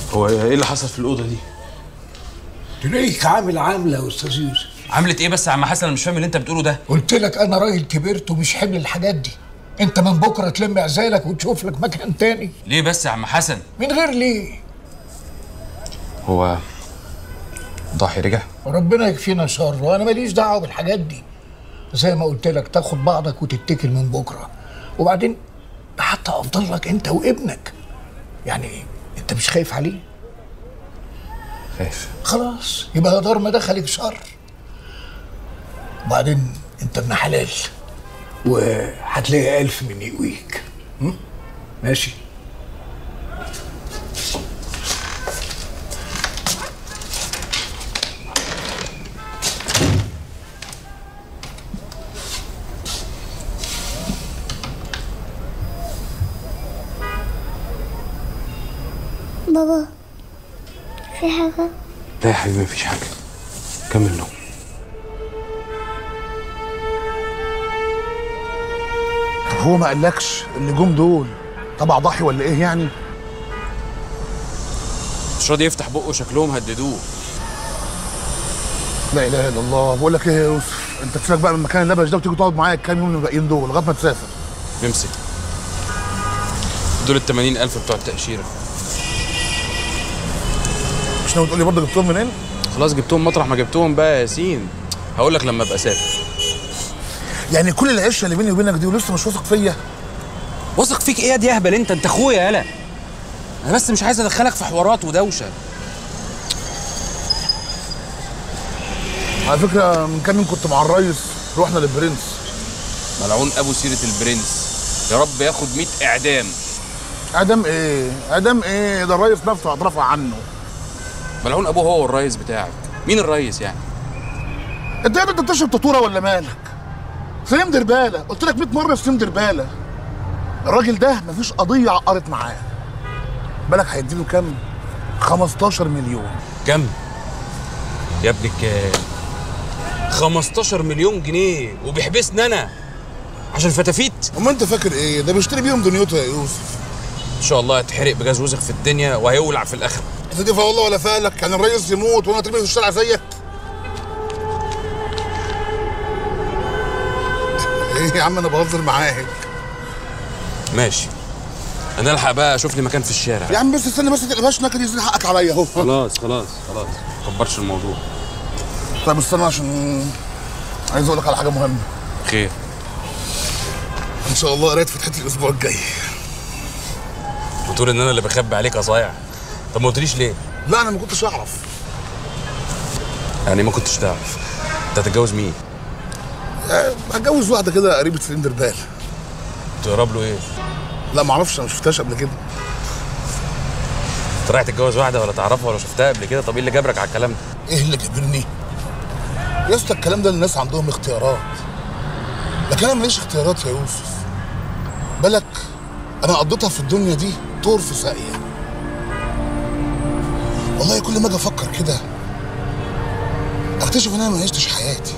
هو ايه اللي حصل في الاوضه دي تلاقيك عامل عامله يا استاذ يوسف عملت ايه بس يا عم حسن انا مش فاهم اللي انت بتقوله ده قلت لك انا راجل كبرت ومش حمل الحاجات دي انت من بكره تلم عزالك وتشوف لك مكان تاني ليه بس يا عم حسن من غير ليه هو ضاحي رجع ربنا يكفينا شر وانا ماليش دعوه بالحاجات دي زي ما قلت لك تاخد بعضك وتتكل من بكره وبعدين حتى افضل لك انت وابنك يعني انت مش خايف عليه خايف خلاص يبقى يا دار ما دخلك شر وبعدين انت ابن حلال وهتلاقي ألف من يقويك م? ماشي بابا في حاجة لا يا حبيبي مفيش حاجه كمل نوم طب هو ما قالكش اللي جم دول تبع ضحي ولا ايه يعني؟ مش راضي يفتح بقه شكلهم هددوه لا اله الا الله بقول لك ايه يا يوسف انت تسيبك بقى من مكان اللبش ده وتيجي تقعد معايا الكام يوم الباقيين دول لغايه ما تسافر امسك دول ال 80000 بتوع التأشيرة مش ناوي تقول لي برضه جبتهم منين؟ خلاص جبتهم مطرح ما جبتهم بقى يا ياسين هقول لك لما ابقى اسافر يعني كل العشره اللي بيني وبينك دي ولسه مش واثق فيا واثق فيك ايه يا دي اهبل انت انت اخويا يالا انا بس مش عايز ادخلك في حوارات ودوشه على فكره من كام يوم كنت مع الريس رحنا للبرنس ملعون ابو سيره البرنس يا رب ياخد 100 اعدام ادم ايه؟ ادم ايه؟ ده الريس نفسه هترفع عنه ملعون ابوه هو الريس بتاعك مين الريس يعني انت يا ابني انت بتشرب تطوره ولا مالك؟ سليم درباله قلت لك 100 مره سليم درباله الراجل ده مفيش قضيه عقرت معاه بالك هيديله كام؟ 15 مليون كم يا ابني كام 15 مليون جنيه وبيحبسني انا عشان فتافيت اما انت فاكر ايه؟ ده بيشتري بيهم دنيته يا يوسف ان شاء الله هيتحرق بجاز وسخ في الدنيا وهيولع في الاخره انت دي والله ولا فالك كان الريس يموت وانا اترمي في الشارع زيك ايه يا عم انا بهزر معاك ماشي انا الحق بقى اشوف لي مكان في الشارع يا عم بس استنى بس تقلبهاش نكد يزيد حقك عليا اهو خلاص خلاص خلاص ما تكبرش الموضوع طيب استنى عشان عايز اقول لك على حاجه مهمه خير ان شاء الله قريت فتحتي الاسبوع الجاي وتقول ان انا اللي بخبي عليك يا صايع طب ما قلتليش ليه لا انا ما كنتش اعرف يعني ما كنتش تعرف انت هتتجوز مين أه، هتجوز واحده كده قريبه سلندر بال تقرب له ايه لا ما اعرفش انا ما شفتهاش قبل كده انت رايح تتجوز واحده ولا تعرفها ولا شفتها قبل كده طب ايه اللي جابرك على الكلام ده ايه اللي جابرني يا اسطى الكلام ده الناس عندهم اختيارات لكن انا ماليش اختيارات يا يوسف بالك انا قضيتها في الدنيا دي طور في ساقيه والله كل ما اجي افكر كده اكتشف ان انا ما عشتش حياتي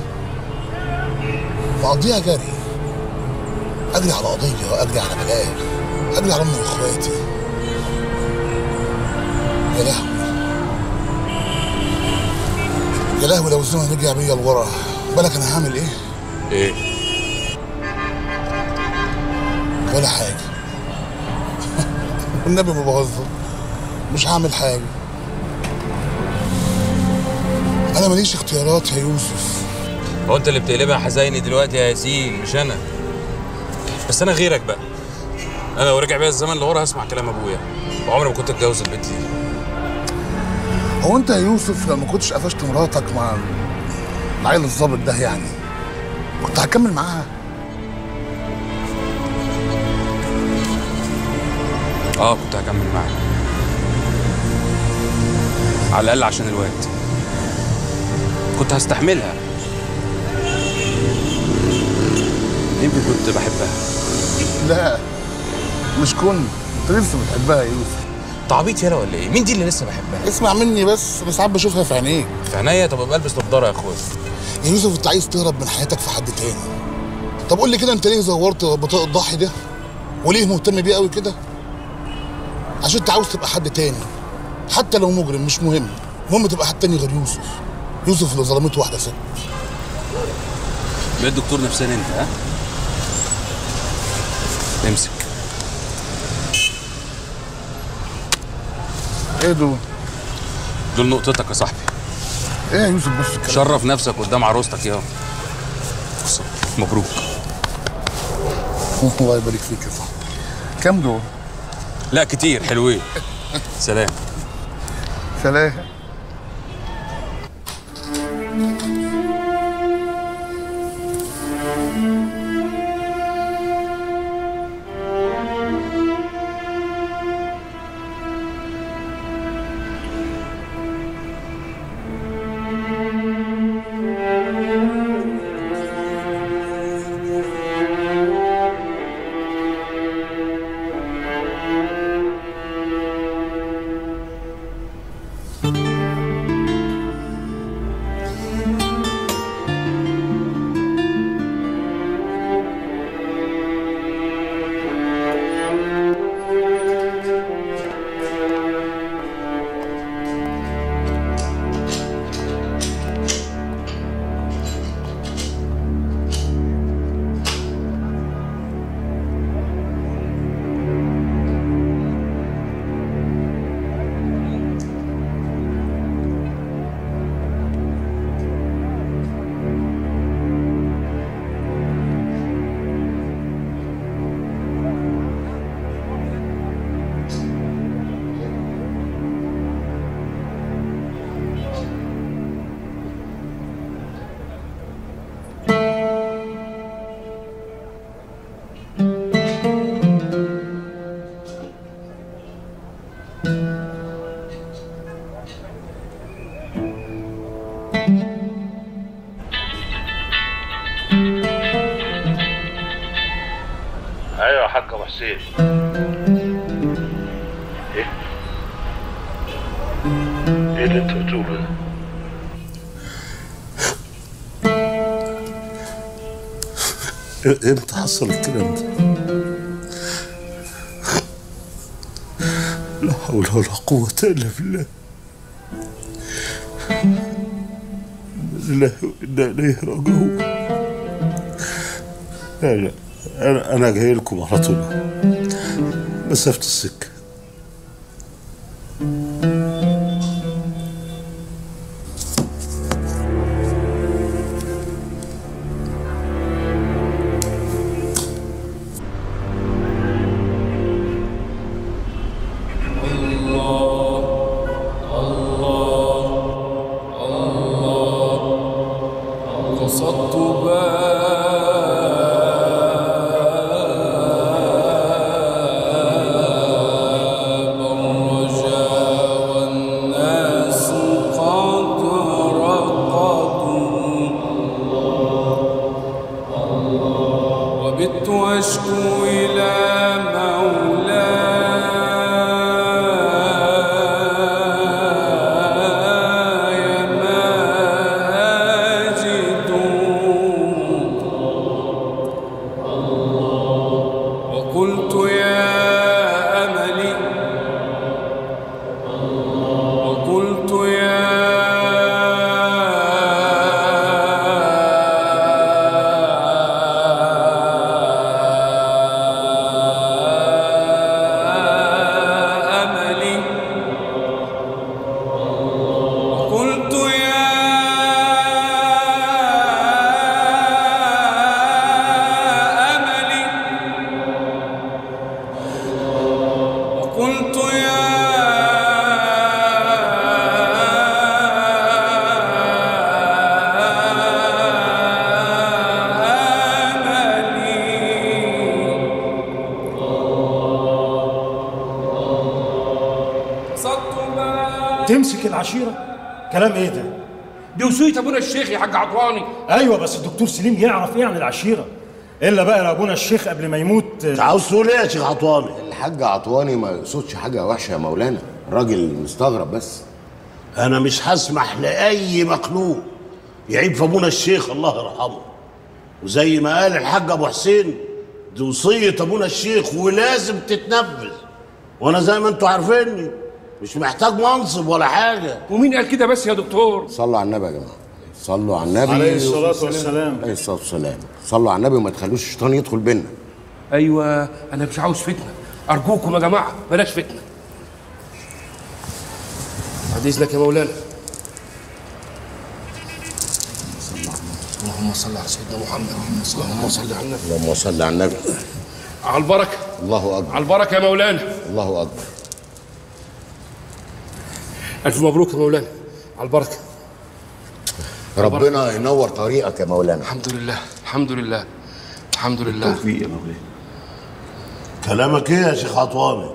مقضيها جري اجري على قضيه واجري على بلاغ اجري على امي واخواتي يا لهوي يا لهوي لو الزمن رجع بيا لورا بالك انا هعمل ايه؟ ايه ولا حاجه والنبي ما بهزر مش هعمل حاجه انا ماليش اختيارات يا يوسف هو انت اللي بتقلبها حزيني دلوقتي يا ياسين مش انا بس انا غيرك بقى انا لو رجع بيا الزمن لورا هسمع كلام ابويا وعمري ما كنت اتجوز البنت دي هو انت يا يوسف لو ما كنتش قفشت مراتك مع العيل الظابط ده يعني كنت هكمل معاها اه كنت هكمل معاك على الاقل عشان الواد كنت هستحملها يمكن كنت بحبها لا مش كنت انت لسه بتحبها يا يوسف تعبيط يالا ولا ايه مين دي اللي لسه بحبها اسمع مني بس انا ساعات بشوفها في عينيك في عينيا طب ابقى البس نضاره يا اخويا يا يوسف انت عايز تهرب من حياتك في حد تاني طب قول لي كده انت ليه زورت بطاقه الضحي ده وليه مهتم بيه قوي كده عشان انت عاوز تبقى حد تاني حتى لو مجرم مش مهم المهم تبقى حد تاني غير يوسف يوسف اللي ظلمته واحده ست بقيت دكتور نفساني انت ها امسك ايه دول دول نقطتك يا صاحبي ايه يا يوسف بس الكلام شرف نفسك قدام عروستك يا بص، مبروك الله يبارك فيك يا صاحبي كام دول لا كتير حلوين سلام سلام ايوه يا حاج ابو حسين ايه ايه اللي انت بتقوله ده امتى حصل الكلام ده؟ لا حول ولا قوة إلا بالله لله وإنا إليه راجعون لا لا أنا أنا جاي لكم على طول مسافة السكة قصدت باب الرجاء والناس قد رقدوا وبت أشكو إلى مولاي ما أجد وقلت يا أملي وقلت يا أملي وقلت يا أملي وقلت يا أملي قصدت ما تمسك العشيرة كلام ايه ده دي وصية ابونا الشيخ يا حاج عطواني ايوه بس الدكتور سليم يعرف ايه عن العشيرة الا بقى لو ابونا الشيخ قبل ما يموت انت عاوز تقول ايه يا شيخ عطواني؟ الحاج عطواني ما يقصدش حاجة وحشة يا مولانا الراجل مستغرب بس انا مش هسمح لاي مخلوق يعيب في ابونا الشيخ الله يرحمه وزي ما قال الحاج ابو حسين دي وصيه ابونا الشيخ ولازم تتنفذ وانا زي ما انتوا عارفيني مش محتاج منصب ولا حاجه ومين قال كده بس يا دكتور صلوا على النبي يا جماعه صلوا على النبي عليه الصلاة والسلام عليه الصلاه والسلام صلوا على النبي وما تخلوش الشيطان يدخل بينا ايوه انا مش عاوز فتنه ارجوكم يا جماعه بلاش فتنه بعد اذنك يا مولانا اللهم صل على سيدنا محمد اللهم صل على النبي اللهم صل على النبي على البركه الله اكبر على البركه يا مولانا الله اكبر الف مبروك يا مولانا على البركه ربنا ينور طريقك يا مولانا الحمد لله الحمد لله الحمد لله توفيق يا مولانا كلامك ايه يا شيخ عطواني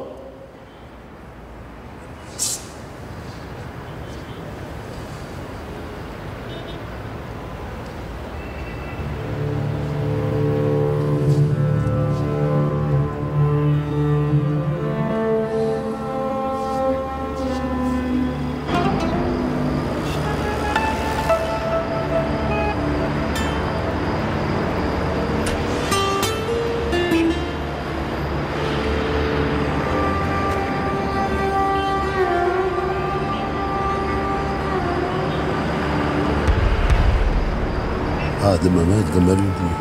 بعد ما مات جمال ابني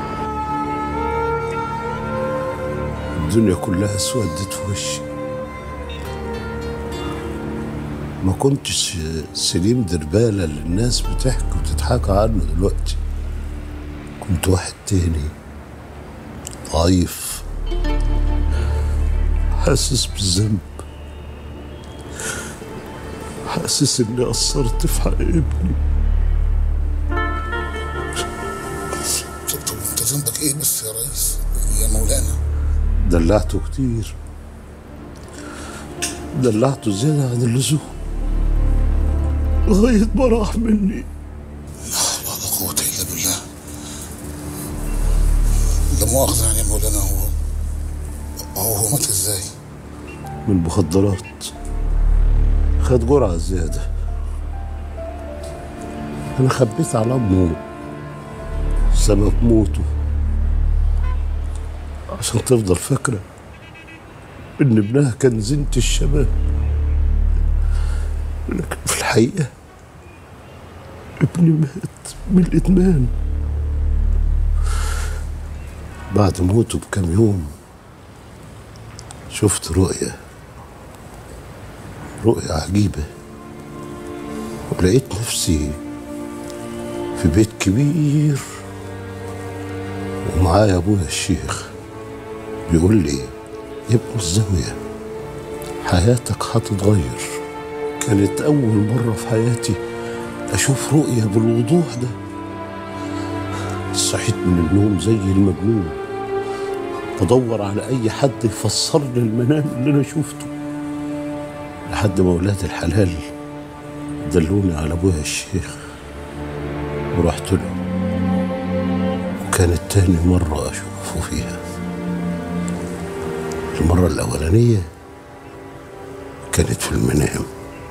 الدنيا كلها اسودت في وشي ما كنتش سليم دربالة اللي الناس بتحكي وتضحك عنه دلوقتي كنت واحد تاني ضعيف حاسس بالذنب حاسس اني قصرت في حق ابني طب انت ذنبك ايه بس يا ريس يا مولانا دلعته كتير دلعته زيادة عن اللزوم لغاية ما راح مني لا قوة الا بالله لا مؤاخذة يعني يا مولانا هو هو هو مات ازاي؟ من المخدرات خد جرعة زيادة أنا خبيت على أمه سبب موته عشان تفضل فاكرة إن ابنها كان زينة الشباب لكن في الحقيقة ابني مات من الإدمان بعد موته بكام يوم شفت رؤية رؤية عجيبة ولقيت نفسي في بيت كبير ومعايا أبويا الشيخ بيقول لي يا ابن الزاوية حياتك هتتغير كانت أول مرة في حياتي أشوف رؤية بالوضوح ده صحيت من النوم زي المجنون بدور على أي حد يفسر لي المنام اللي أنا شفته لحد ما ولاد الحلال دلوني على أبويا الشيخ ورحت له وكانت تاني مرة أشوفه فيها المرة الأولانية كانت في المنام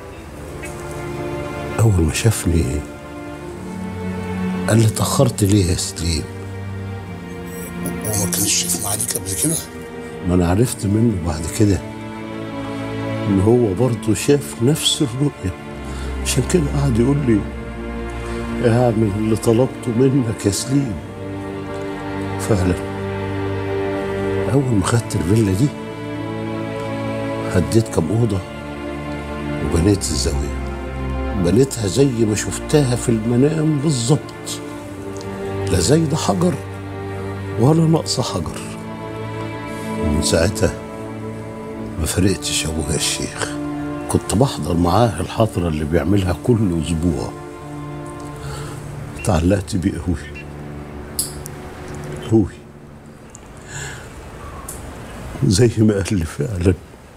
أول ما شافني قال لي اتأخرت ليه يا سليم وما كانش شايف معاليك قبل كده؟ ما أنا عرفت منه بعد كده إن هو برضه شاف نفس الرؤية عشان كده قعد يقول لي اعمل اللي طلبته منك يا سليم فعلا أول ما خدت الفيلا دي هديت كام أوضة وبنيت الزاوية بنيتها زي ما شفتها في المنام بالظبط لا زايدة حجر ولا ناقصة حجر ومن ساعتها ما فرقتش أبويا الشيخ كنت بحضر معاه الحضرة اللي بيعملها كل أسبوع اتعلقت بيه أوي أوي زي ما قال لي فعلا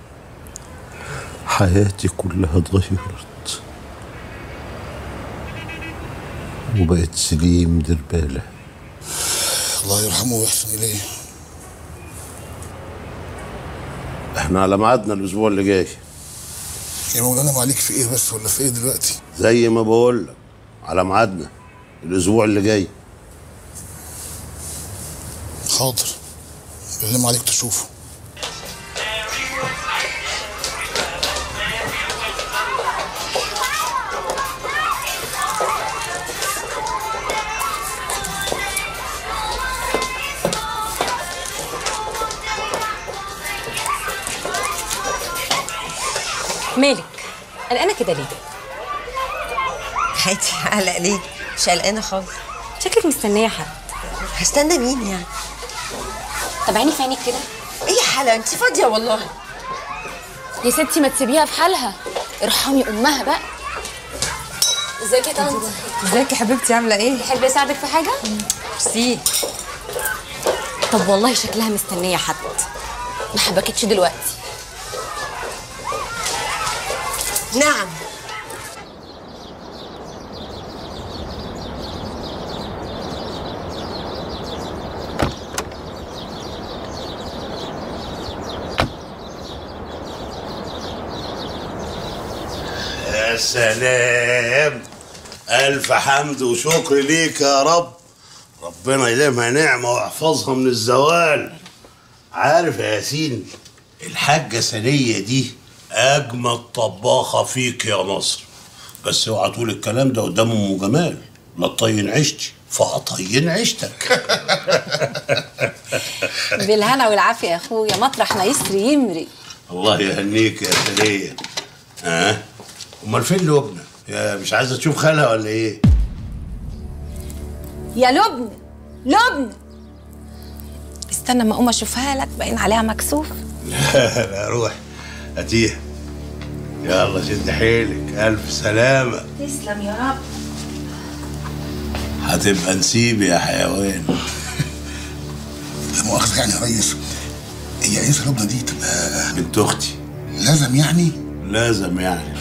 حياتي كلها اتغيرت وبقيت سليم دربالة الله يرحمه ويحسن اليه احنا على ميعادنا الاسبوع اللي جاي يا مولانا معاليك في ايه بس ولا في ايه دلوقتي؟ زي ما بقول لك على ميعادنا الاسبوع اللي جاي حاضر اللي عليك تشوفه قلقانه كده ليه عادي قلق ليه مش قلقانه خالص شكلك مستنيه حد هستنى مين يعني طب عيني في عينك كده ايه يا حلا انت فاضيه والله يا ستي ما تسيبيها في حالها ارحمي امها بقى ازيك يا طنط ازيك يا حبيبتي عامله ايه تحبي اساعدك في حاجه ميرسي طب والله شكلها مستنيه حد ما حبكتش دلوقتي نعم يا سلام ألف حمد وشكر ليك يا رب ربنا يديمها نعمة ويحفظها من الزوال عارف يا ياسين الحاجة سنية دي أجمد طباخة فيك يا نصر بس اوعى تقول الكلام ده قدام أم جمال لا تطين عشتي فأطين عشتك بالهنا والعافيه يا اخويا مطرح ما يسري يمري الله يهنيك يا سنية ها أمال فين لبنى؟ يا مش عايزة تشوف خالها ولا إيه؟ يا لبن لبن استنى ما اقوم اشوفها لك باين عليها مكسوف لا لا روح هاتيها يلا شد حيلك ألف سلامة تسلم يا رب هتبقى نسيبي يا حيوان مؤاخذة يعني يا ريس هي ايه لبنى دي تبقى بنت أختي لازم يعني لازم يعني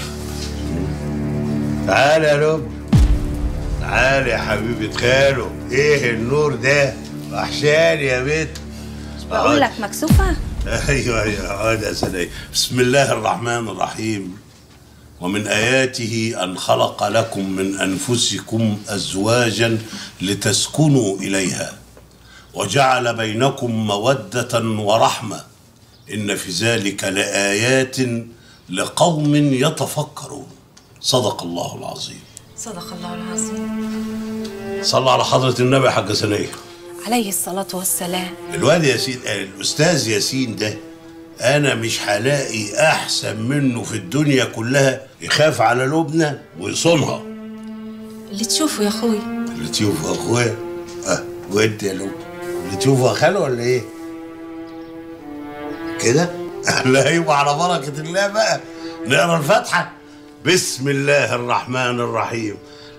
تعالى يا لب تعالى يا حبيبة خاله ايه النور ده وحشاني يا بنت بقول لك مكسوفه ايوه ايوه اقعد يا سلام بسم الله الرحمن الرحيم ومن اياته ان خلق لكم من انفسكم ازواجا لتسكنوا اليها وجعل بينكم موده ورحمه ان في ذلك لايات لقوم يتفكرون صدق الله العظيم صدق الله العظيم صلى على حضره النبي يا حاجه سنيه عليه الصلاه والسلام الواد ياسين الاستاذ ياسين ده انا مش هلاقي احسن منه في الدنيا كلها يخاف على لبنى ويصونها اللي تشوفه يا اخويا اللي تشوفه اخويا اه وانت يا لبنى اللي تشوفه يا خاله ولا ايه كده لا يبقى على بركه الله بقى نقرا الفاتحه بسم الله الرحمن الرحيم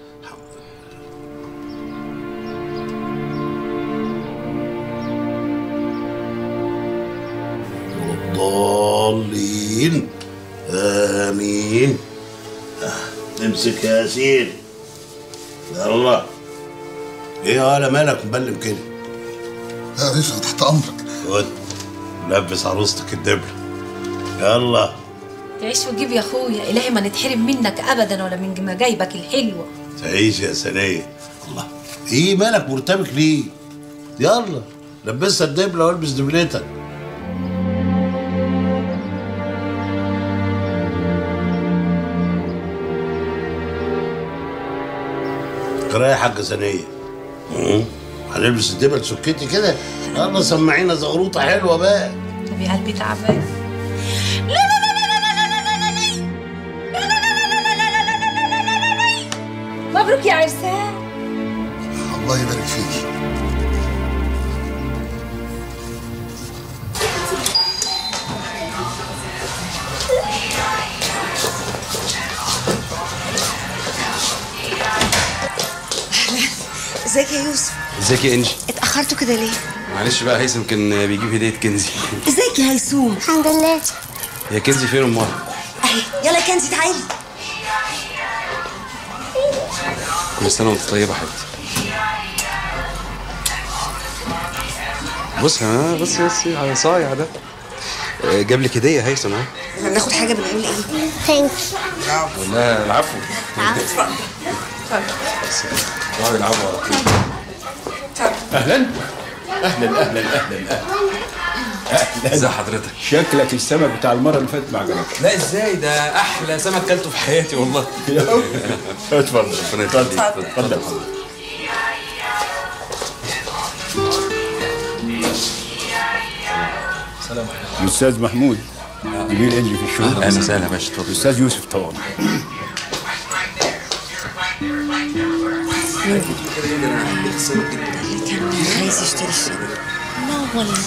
الضالين آمين آه، امسك يا ياسين يلا ايه يا ولا مالك مبلم كده يا ريس أنا تحت امرك خد لبس عروستك الدبل يلا تعيش وتجيب يا اخويا الهي ما نتحرم منك ابدا ولا من مجايبك الحلوه تعيش يا سنية الله ايه مالك مرتبك ليه يلا لبسها الدبلة والبس دبلتك قرايه يا حاجه سنيه مم. هنلبس الدبل سكتي كده يلا سمعينا زغروطه حلوه بقى طب يا قلبي تعبان مبروك يا عرسان الله يبارك فيك ازيك يا يوسف ازيك يا انجي اتاخرتوا كده ليه معلش بقى هيثم كان بيجيب هديه كنزي ازيك يا هيسوم الحمد لله هي كنزي فين امها اهي يلا يا كنزي تعالي كل سنه وانت طيبه يا حبيبتي بص ها بص بص على صايع ده آه، جاب لك هديه يا هيثم ها هناخد حاجه بنقول ايه ثانكس لا العفو اقعد العبوا على طول. اهلا اهلا اهلا اهلا اهلا ازي حضرتك شكلك السمك بتاع المره اللي فاتت ما عجبكش لا ازاي ده احلى سمك كلته في حياتي والله اتفضل ربنا يخليك اتفضل سلام الاستاذ محمود جميل انجي في الشغل اهلا وسهلا يا باشا اتفضل استاذ يوسف طبعا كان عايز يشتري الشقة لا والله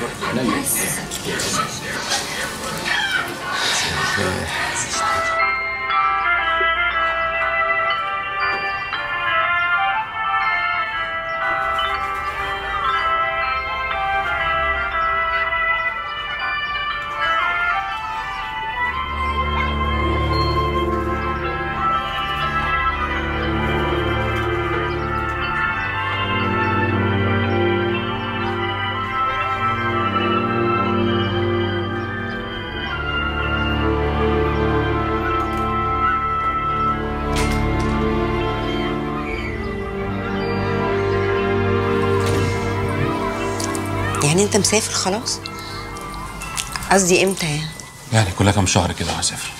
يعني انت مسافر خلاص قصدي امتى يعني يعني كلها كام شهر كده وهسافر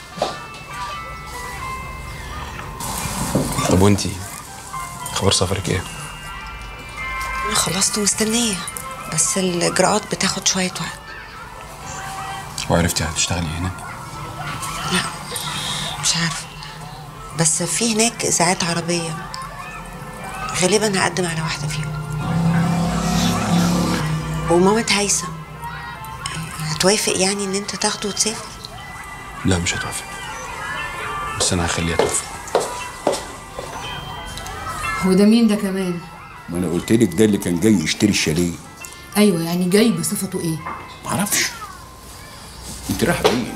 طب وانتي خبر سفرك ايه؟ انا خلصت ومستنيه بس الاجراءات بتاخد شويه وقت وعرفتي هتشتغلي هنا؟ لا مش عارفه بس في هناك اذاعات عربيه غالبا هقدم على واحده فيهم ومامة هيثم هتوافق يعني ان انت تاخده وتسافر لا مش هتوافق بس انا هخليها توافق هو ده مين ده كمان ما انا قلت لك ده اللي كان جاي يشتري الشاليه ايوه يعني جاي بصفته ايه معرفش انت رايحه فين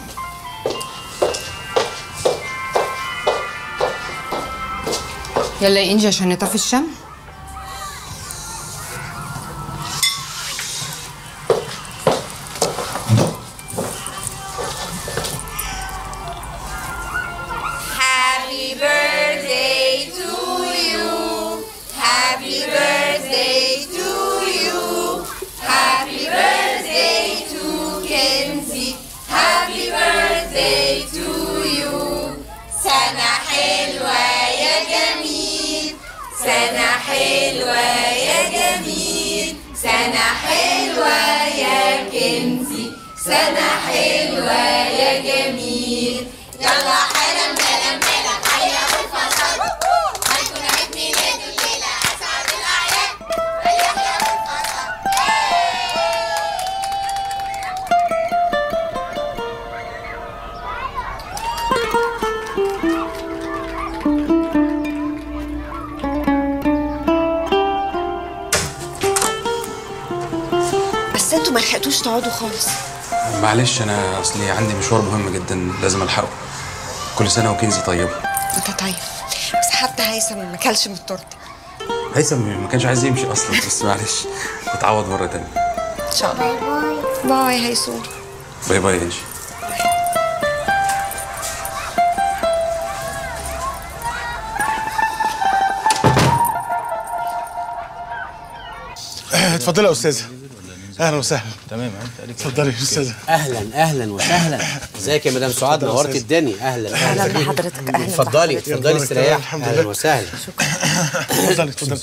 يلا يا انجي عشان نطفي الشم Happy birthday to you. Happy birthday to you. Happy birthday to Kenzie. Happy birthday to you. سنة حلوة يا جميل. سنة حلوة يا جميل. سنة حلوة يا كنزي. سنة حلوة يا جميل. يلا حالا بلا بلا حيا والفصل هيكون عيد ميلاد الليلة أسعد الأعياد يحيى والفصل بس انتوا ما لحقتوش تقعدوا خالص معلش انا اصلي عندي مشوار مهم جدا لازم الحقه كل سنه وكنزي طيبه انت طيب بس حتى هيثم ما كلش من التورته هيثم ما كانش عايز يمشي اصلا بس معلش اتعوض مره تانية ان شاء الله باي باي هيثم باي باي يا انجي اتفضلي يا استاذه اهلا وسهلا تمام اتفضلي يا استاذه اهلا اهلا وسهلا ازيك يا مدام سعاد اتفضل يا نورتي أستاذ. الدنيا اهلا اهلا بحضرتك اهلا اتفضلي بحضرتك. اتفضلي يلا استريحي الحمد اهلا لله. وسهلا اتفضلي اتفضلي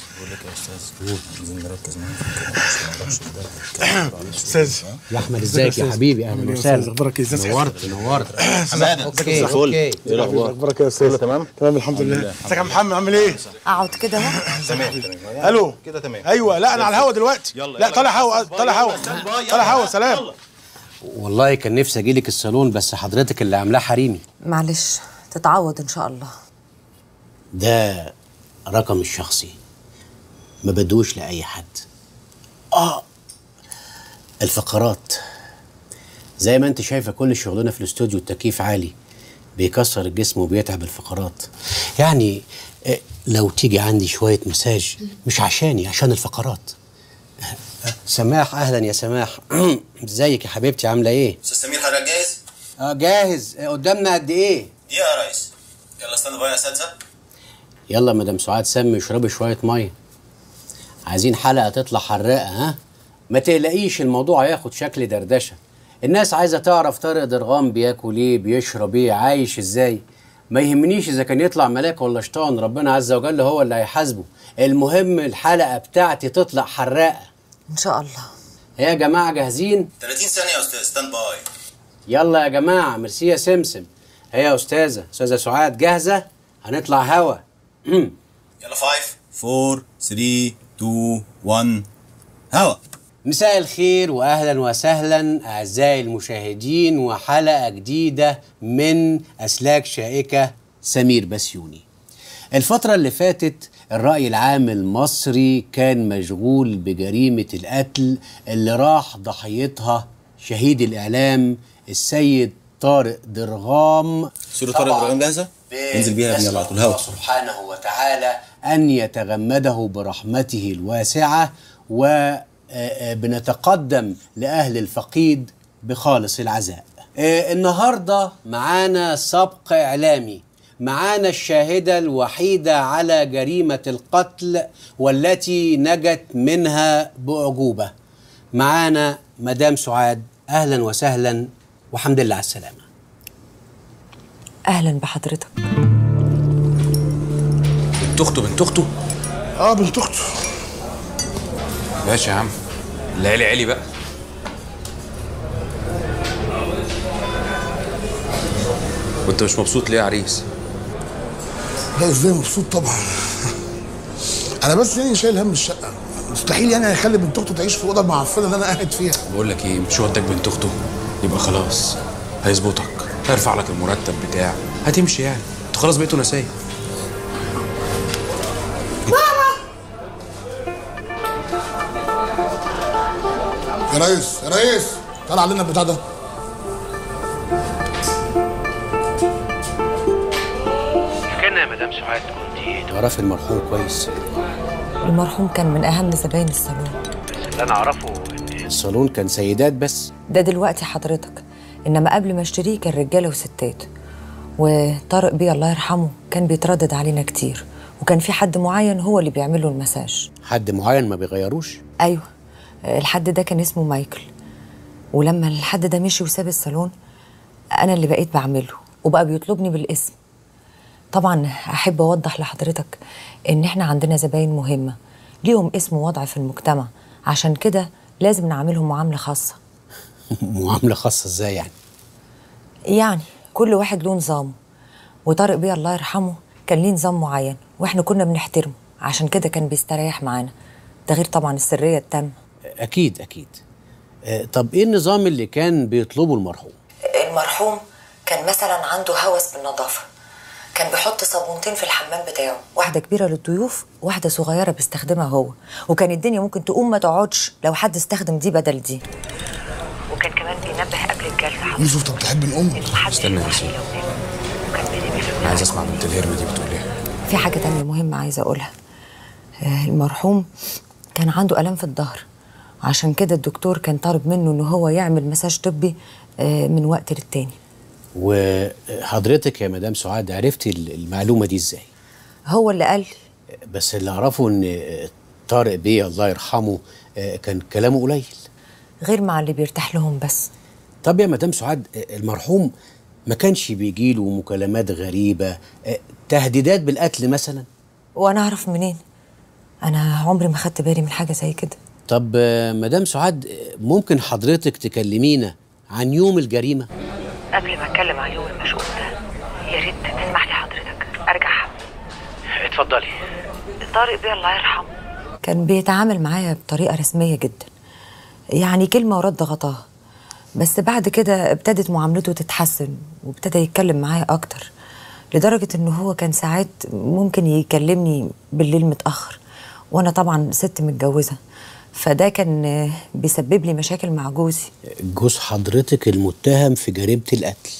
استاذ يا احمد ازيك يا حبيبي اهلا وسهلا اخبارك ايه ازيك نورت نورت حماده اوكي اوكي ايه الاخبار اخبارك يا استاذ تمام تمام الحمد لله ازيك يا محمد عامل ايه اقعد كده اهو تمام الو كده تمام ايوه لا انا على الهوا دلوقتي لا طالع هوا طالع هوا طالع هوا سلام والله كان نفسي اجي لك الصالون بس حضرتك اللي عاملاه حريمي معلش تتعوض ان شاء الله ده رقم الشخصي ما بدوش لاي حد اه الفقرات زي ما انت شايفه كل شغلنا في الاستوديو التكييف عالي بيكسر الجسم وبيتعب الفقرات يعني آه، لو تيجي عندي شويه مساج مش عشاني عشان الفقرات آه، سماح اهلا يا سماح ازيك يا حبيبتي عامله ايه استاذ سمير حضرتك جاهز؟ اه جاهز آه، قدامنا قد ايه دقيقة يا ريس يلا ستاند باي يا اساتذة يلا مدام سعاد سمي اشربي شويه ميه عايزين حلقه تطلع حراقه ها ما تقلقيش الموضوع هياخد شكل دردشه الناس عايزه تعرف طارق درغام بياكل ايه بيشرب ايه عايش ازاي ما يهمنيش اذا كان يطلع ملاك ولا شيطان ربنا عز وجل هو اللي هيحاسبه المهم الحلقه بتاعتي تطلع حراقه ان شاء الله يا جماعه جاهزين 30 ثانية يا استاذ ستاند باي يلا يا جماعه ميرسي يا سمسم هي يا استاذه استاذه سعاد جاهزه هنطلع هوا يلا 5 4 3 2 1 هوا مساء الخير واهلا وسهلا اعزائي المشاهدين وحلقه جديده من اسلاك شائكه سمير بسيوني الفتره اللي فاتت الراي العام المصري كان مشغول بجريمه القتل اللي راح ضحيتها شهيد الاعلام السيد طارق درغام صورة طارق طبعاً ابراهيم جاهزة؟ انزل بيها يا ابني يلا على طول هوا سبحانه وتعالى أن يتغمده برحمته الواسعة وبنتقدم لأهل الفقيد بخالص العزاء آه، النهاردة معانا سبق إعلامي معانا الشاهدة الوحيدة على جريمة القتل والتي نجت منها بأعجوبة معانا مدام سعاد أهلا وسهلا وحمد لله على السلامة اهلا بحضرتك بنت اخته بنت اخته اه بنت اخته ماشي يا عم العيلي عيلي بقى وانت مش مبسوط ليه يا عريس؟ لا ازاي مبسوط طبعا انا بس يعني شايل هم الشقه مستحيل يعني هيخلي بنت اخته تعيش في الاوضه المعفنه اللي انا قاعد فيها بقول لك ايه مش ودك بنت اخته يبقى خلاص هيظبطك هيرفع لك المرتب بتاع هتمشي يعني انتوا خلاص بقيتوا نسايب يا ريس يا ريس تعال علينا البتاع ده كنا يا مدام سعاد كنت تعرفي المرحوم كويس المرحوم كان من اهم زباين الصالون اللي انا اعرفه الصالون كان سيدات بس ده دلوقتي حضرتك انما قبل ما اشتريه كان رجاله وستات وطارق بيه الله يرحمه كان بيتردد علينا كتير وكان في حد معين هو اللي بيعمل له المساج حد معين ما بيغيروش ايوه الحد ده كان اسمه مايكل ولما الحد ده مشي وساب الصالون انا اللي بقيت بعمله وبقى بيطلبني بالاسم طبعا احب اوضح لحضرتك ان احنا عندنا زباين مهمه ليهم اسم ووضع في المجتمع عشان كده لازم نعاملهم معامله خاصه معامله خاصه ازاي يعني يعني كل واحد له نظامه وطارق بيه الله يرحمه كان ليه نظام معين واحنا كنا بنحترمه عشان كده كان بيستريح معانا ده غير طبعا السريه التامه اكيد اكيد آه، طب ايه النظام اللي كان بيطلبه المرحوم المرحوم كان مثلا عنده هوس بالنظافه كان بيحط صابونتين في الحمام بتاعه واحده كبيره للضيوف واحده صغيره بيستخدمها هو وكان الدنيا ممكن تقوم ما تقعدش لو حد استخدم دي بدل دي وكان كمان بينبه قبل الجلسه يوسف طب تحب نقوم استنى يا سيدي انا عايز اسمع بنت الهرمه دي بتقول ايه في حاجه تانية مهمه عايزه اقولها آه، المرحوم كان عنده الام في الظهر عشان كده الدكتور كان طالب منه ان هو يعمل مساج طبي آه، من وقت للتاني وحضرتك يا مدام سعاد عرفتي المعلومه دي ازاي هو اللي قال لي بس اللي اعرفه ان طارق بيه الله يرحمه آه، كان كلامه قليل غير مع اللي بيرتاح لهم بس طب يا مدام سعاد آه، المرحوم ما كانش بيجيله مكالمات غريبه آه، تهديدات بالقتل مثلا وانا اعرف منين انا عمري ما خدت بالي من حاجه زي كده طب آه، مدام سعاد آه، ممكن حضرتك تكلمينا عن يوم الجريمه قبل ما اتكلم عن يوم المشؤوم ده يا ريت تسمح لي حضرتك ارجع اتفضلي طارق بيه الله يرحمه كان بيتعامل معايا بطريقه رسميه جدا يعني كلمه ورد غطاها بس بعد كده ابتدت معاملته تتحسن وابتدى يتكلم معايا اكتر لدرجه ان هو كان ساعات ممكن يكلمني بالليل متاخر وانا طبعا ست متجوزه فده كان آه، بيسبب لي مشاكل مع جوزي جوز حضرتك المتهم في جريمه القتل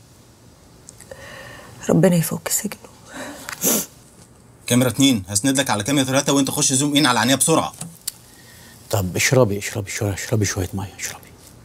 ربنا يفك سجنه كاميرا اتنين هسند لك على كاميرا ثلاثة وانت خش زوم ان على عينيها بسرعة طب اشربي اشربي شويه اشربي شويه ميه اشربي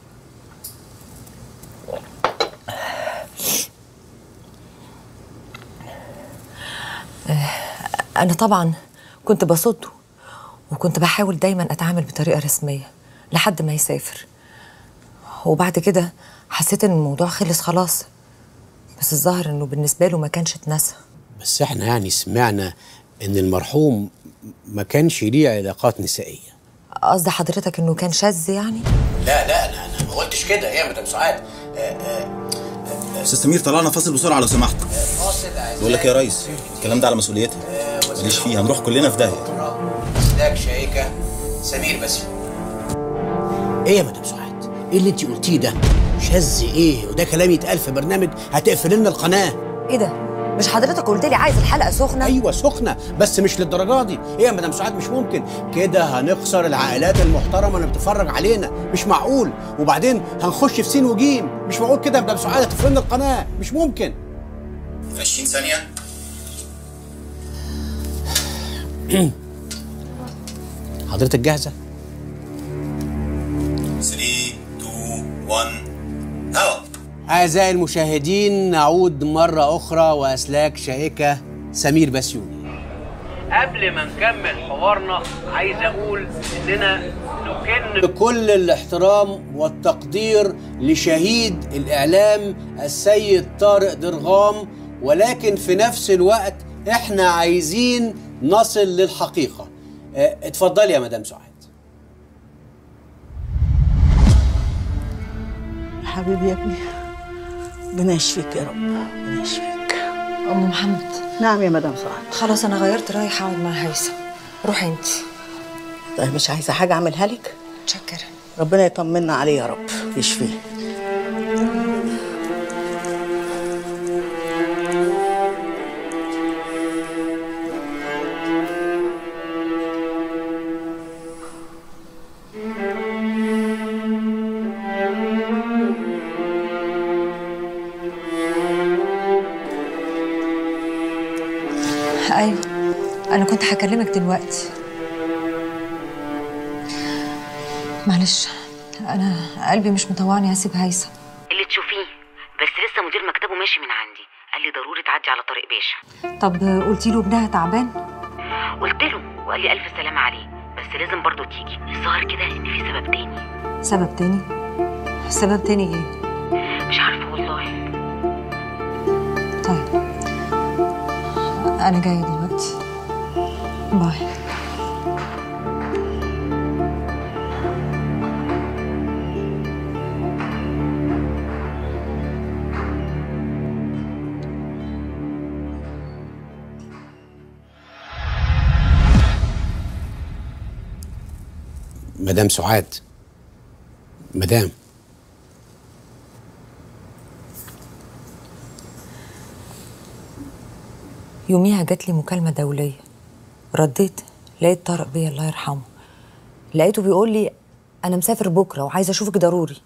أنا طبعا كنت بصده وكنت بحاول دايما أتعامل بطريقة رسمية لحد ما يسافر وبعد كده حسيت إن الموضوع خلص خلاص بس الظاهر إنه بالنسبة له ما كانش اتنسى بس احنا يعني سمعنا ان المرحوم ما كانش ليه علاقات نسائيه قصد حضرتك إنه كان شاذ يعني؟ لا لا انا انا ما قلتش كده يا مدام سعاد استاذ سمير طلعنا فاصل بسرعه لو سمحت بقول لك إيه يا ريس الكلام ده على مسؤوليتي ماليش فيه هنروح كلنا في داهيه ازيك شيكة سمير بس ايه يا مدام سعاد ايه اللي انت قلتيه ده شاذ ايه وده كلام يتقال في برنامج هتقفل لنا القناه ايه ده مش حضرتك قلت لي عايز الحلقه سخنه ايوه سخنه بس مش للدرجه دي ايه يا مدام سعاد مش ممكن كده هنخسر العائلات المحترمه اللي بتتفرج علينا مش معقول وبعدين هنخش في سين وجيم مش معقول كده يا مدام سعاد هتقفل لنا القناه مش ممكن 20 ثانيه حضرتك جاهزه 3 2 1 هوا أعزائي المشاهدين نعود مرة أخرى وأسلاك شائكة سمير بسيوني قبل ما نكمل حوارنا عايز اقول اننا نكن بكل الاحترام والتقدير لشهيد الإعلام السيد طارق درغام ولكن في نفس الوقت احنا عايزين نصل للحقيقة اه، اتفضلي يا مدام سعاد حبيبي يا ابني ربنا يشفيك يا رب ربنا يشفيك ام محمد نعم يا مدام سعاد خلاص انا غيرت رايح اقعد مع هيثم روحي انت طيب مش عايزه حاجه اعملها لك متشكره ربنا يطمنا عليه يا رب يشفيه ايوه انا كنت هكلمك دلوقتي معلش انا قلبي مش مطوعني اسيب هيثم اللي تشوفيه بس لسه مدير مكتبه ماشي من عندي قال لي ضروري تعدي على طريق باشا طب قلتي له ابنها تعبان قلت له وقال لي الف سلامه عليه بس لازم برضه تيجي الظاهر كده ان في سبب تاني سبب تاني سبب تاني ايه مش عارفه والله طيب انا جايه دلوقتي باي مدام سعاد مدام يوميها جات لي مكالمة دولية رديت لقيت طارق بيا الله يرحمه لقيته بيقول لي أنا مسافر بكرة وعايز أشوفك ضروري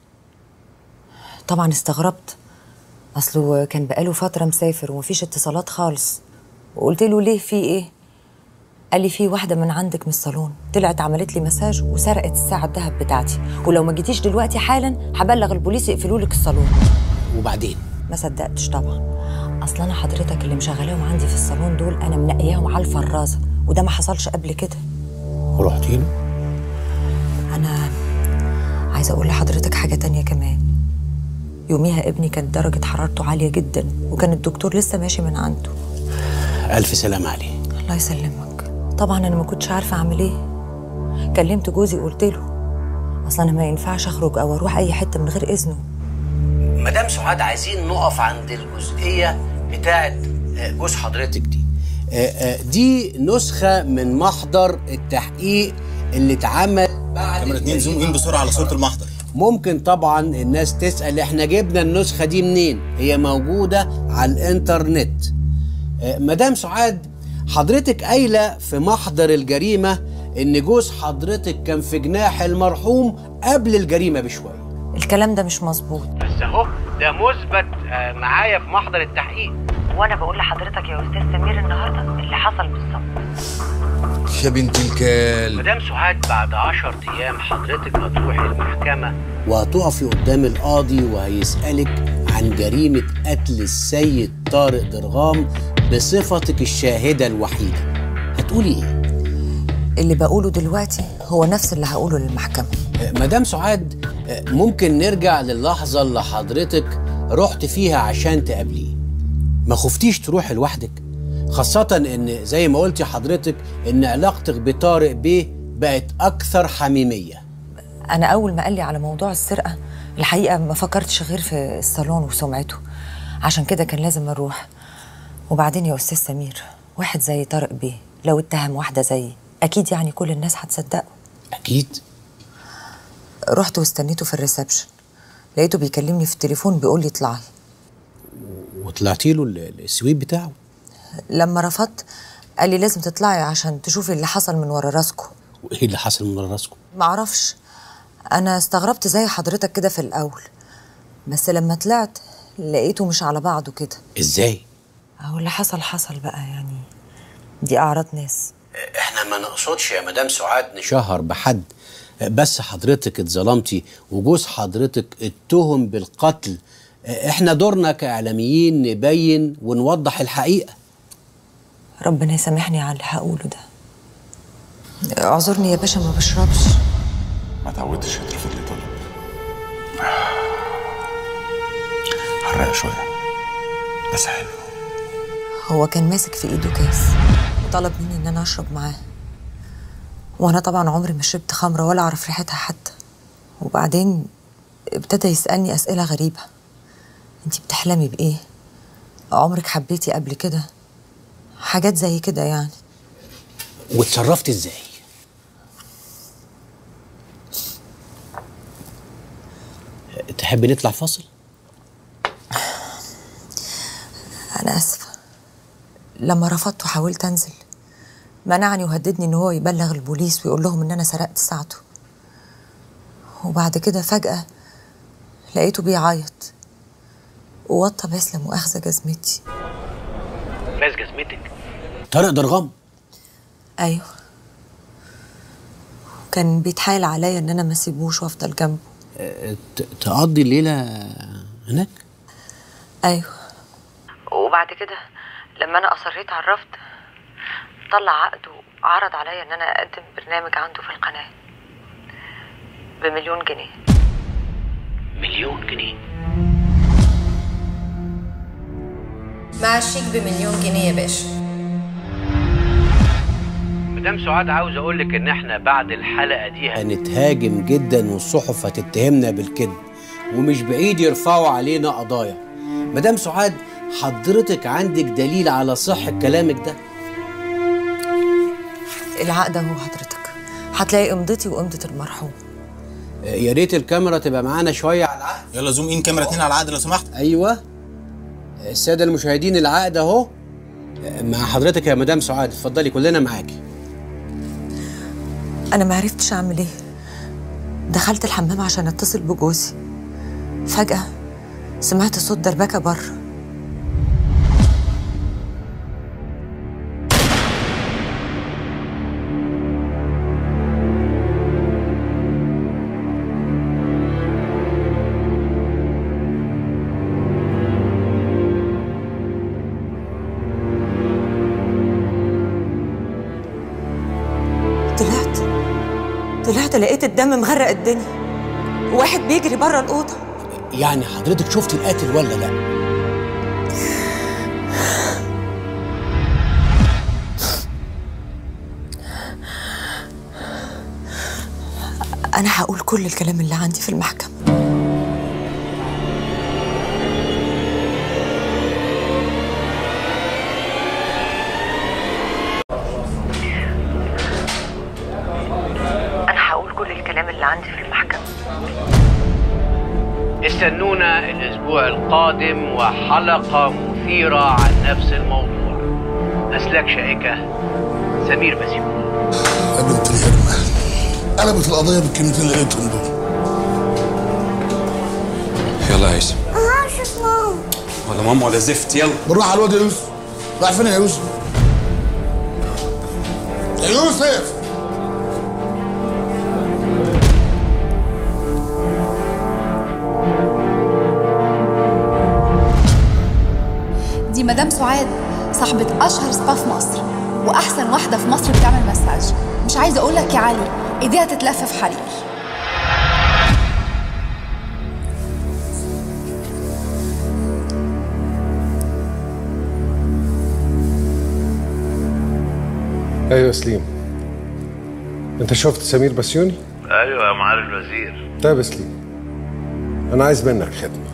طبعا استغربت أصله كان بقاله فترة مسافر ومفيش اتصالات خالص وقلت له ليه في إيه قال لي في واحدة من عندك من الصالون طلعت عملت لي مساج وسرقت الساعة الذهب بتاعتي ولو ما جيتيش دلوقتي حالا هبلغ البوليس يقفلوا لك الصالون وبعدين ما صدقتش طبعا اصل انا حضرتك اللي مشغلاهم عندي في الصالون دول انا منقياهم على الفرازه وده ما حصلش قبل كده ورحتي له انا عايزه اقول لحضرتك حاجه تانية كمان يوميها ابني كانت درجه حرارته عاليه جدا وكان الدكتور لسه ماشي من عنده ألف سلام عليه الله يسلمك طبعا انا ما كنتش عارفه اعمل ايه كلمت جوزي وقلت له اصل انا ما ينفعش اخرج او اروح اي حته من غير اذنه مدام سعاد عايزين نقف عند الجزئية بتاعت آه، جوز حضرتك دي آه، آه، دي نسخة من محضر التحقيق اللي اتعمل بعد كاميرا اتنين زوم ان بسرعه على صوره المحضر ممكن طبعا الناس تسأل احنا جبنا النسخة دي منين هي موجودة على الانترنت آه، مدام سعاد حضرتك قايلة في محضر الجريمة ان جوز حضرتك كان في جناح المرحوم قبل الجريمة بشوية الكلام ده مش مظبوط بس اهو ده مثبت آه، معايا في محضر التحقيق وانا بقول لحضرتك يا استاذ سمير النهارده اللي حصل بالظبط يا بنت الكال مدام سعاد بعد 10 ايام حضرتك هتروحي المحكمه وهتقفي قدام القاضي وهيسألك عن جريمة قتل السيد طارق درغام بصفتك الشاهدة الوحيدة هتقولي ايه؟ اللي بقوله دلوقتي هو نفس اللي هقوله للمحكمه آه، مدام سعاد آه، ممكن نرجع للحظة اللي حضرتك رحت فيها عشان تقابليه ما خفتيش تروحي لوحدك خاصة ان زي ما قلتي حضرتك ان علاقتك بطارق بيه بقت اكثر حميمية انا اول ما قال لي على موضوع السرقه الحقيقة ما فكرتش غير في الصالون وسمعته عشان كده كان لازم أروح وبعدين يا أستاذ سمير واحد زي طارق بيه لو اتهم واحدة زيي أكيد يعني كل الناس هتصدقه اكيد رحت واستنيته في الريسبشن لقيته بيكلمني في التليفون بيقول لي اطلعي وطلعتي له ال- السويت بتاعه لما رفضت قال لي لازم تطلعي عشان تشوفي اللي حصل من ورا راسكم وايه اللي حصل من ورا راسكم معرفش انا استغربت زي حضرتك كده في الاول بس لما طلعت لقيته مش على بعضه كده ازاي اهو اللي حصل حصل بقى يعني دي اعراض ناس احنا ما نقصدش يا مدام سعاد نشهر بحد بس حضرتك اتظلمتي وجوز حضرتك اتهم بالقتل احنا دورنا كاعلاميين نبين ونوضح الحقيقه ربنا يسامحني على اللي هقوله ده اعذرني يا باشا ما بشربش ما تعودتش يترفض لي طلب حرق شوية بس حلو هو كان ماسك في ايده كاس وطلب مني ان انا اشرب معاه وانا طبعا عمري ما شربت خمره ولا اعرف ريحتها حتى وبعدين ابتدى يسالني اسئله غريبه انتي بتحلمي بايه عمرك حبيتي قبل كده حاجات زي كده يعني واتصرفت ازاي تحب نطلع فاصل انا اسفه لما رفضت وحاولت انزل منعني وهددني ان هو يبلغ البوليس ويقول لهم ان انا سرقت ساعته وبعد كده فجاه لقيته بيعيط ووطى بس لا مؤاخذه جزمتي بس جزمتك طارق درغام ايوه كان بيتحايل عليا ان انا ما اسيبوش وافضل جنبه اه، ت- تقضي الليله هناك ايوه وبعد كده لما انا اصريت على الرفض طلع عقد وعرض عليا ان انا اقدم برنامج عنده في القناه بمليون جنيه مليون جنيه مع الشيك بمليون جنيه يا باشا مدام سعاد عاوز اقول لك ان احنا بعد الحلقه دي هنتهاجم جدا والصحف هتتهمنا بالكذب ومش بعيد يرفعوا علينا قضايا مدام سعاد حضرتك عندك دليل على صحة كلامك ده العقد اهو حضرتك هتلاقي امضتي وامضه المرحوم اه، يا ريت الكاميرا تبقى معانا شوية على العقد يلا زوم ان كاميرا اتنين على العقد لو سمحت ايوه السادة المشاهدين العقد اهو اه، مع حضرتك يا مدام سعاد اتفضلي كلنا معاكي انا ما عرفتش اعمل ايه دخلت الحمام عشان اتصل بجوزي فجاه سمعت صوت دربكه بره طلعت طلعت لقيت الدم مغرق الدنيا واحد بيجري بره الاوضه يعني حضرتك شفتي القاتل ولا لا انا هقول كل الكلام اللي عندي في المحكمه انا هقول كل الكلام اللي عندي في المحكمه استنونا الاسبوع القادم وحلقه مثيره عن نفس الموضوع اسلاك شائكه سمير بسيون يا بنت الهرمة قلبت القضية بالكلمتين اللي لقيتهم دول يلا يا هيثم هشوف ماما ولا ماما ولا زفت يلا بالراحة على الواد يا يوسف رايح فين يا يوسف؟ يا يوسف دي مدام سعاد صاحبة أشهر سبا في مصر وأحسن واحدة في مصر بتعمل مساج مش عايزة أقول لك يا علي إيديها تتلف في حرير ايوه يا سليم انت شفت سمير بسيوني ايوه يا معالي الوزير طيب يا سليم انا عايز منك خدمه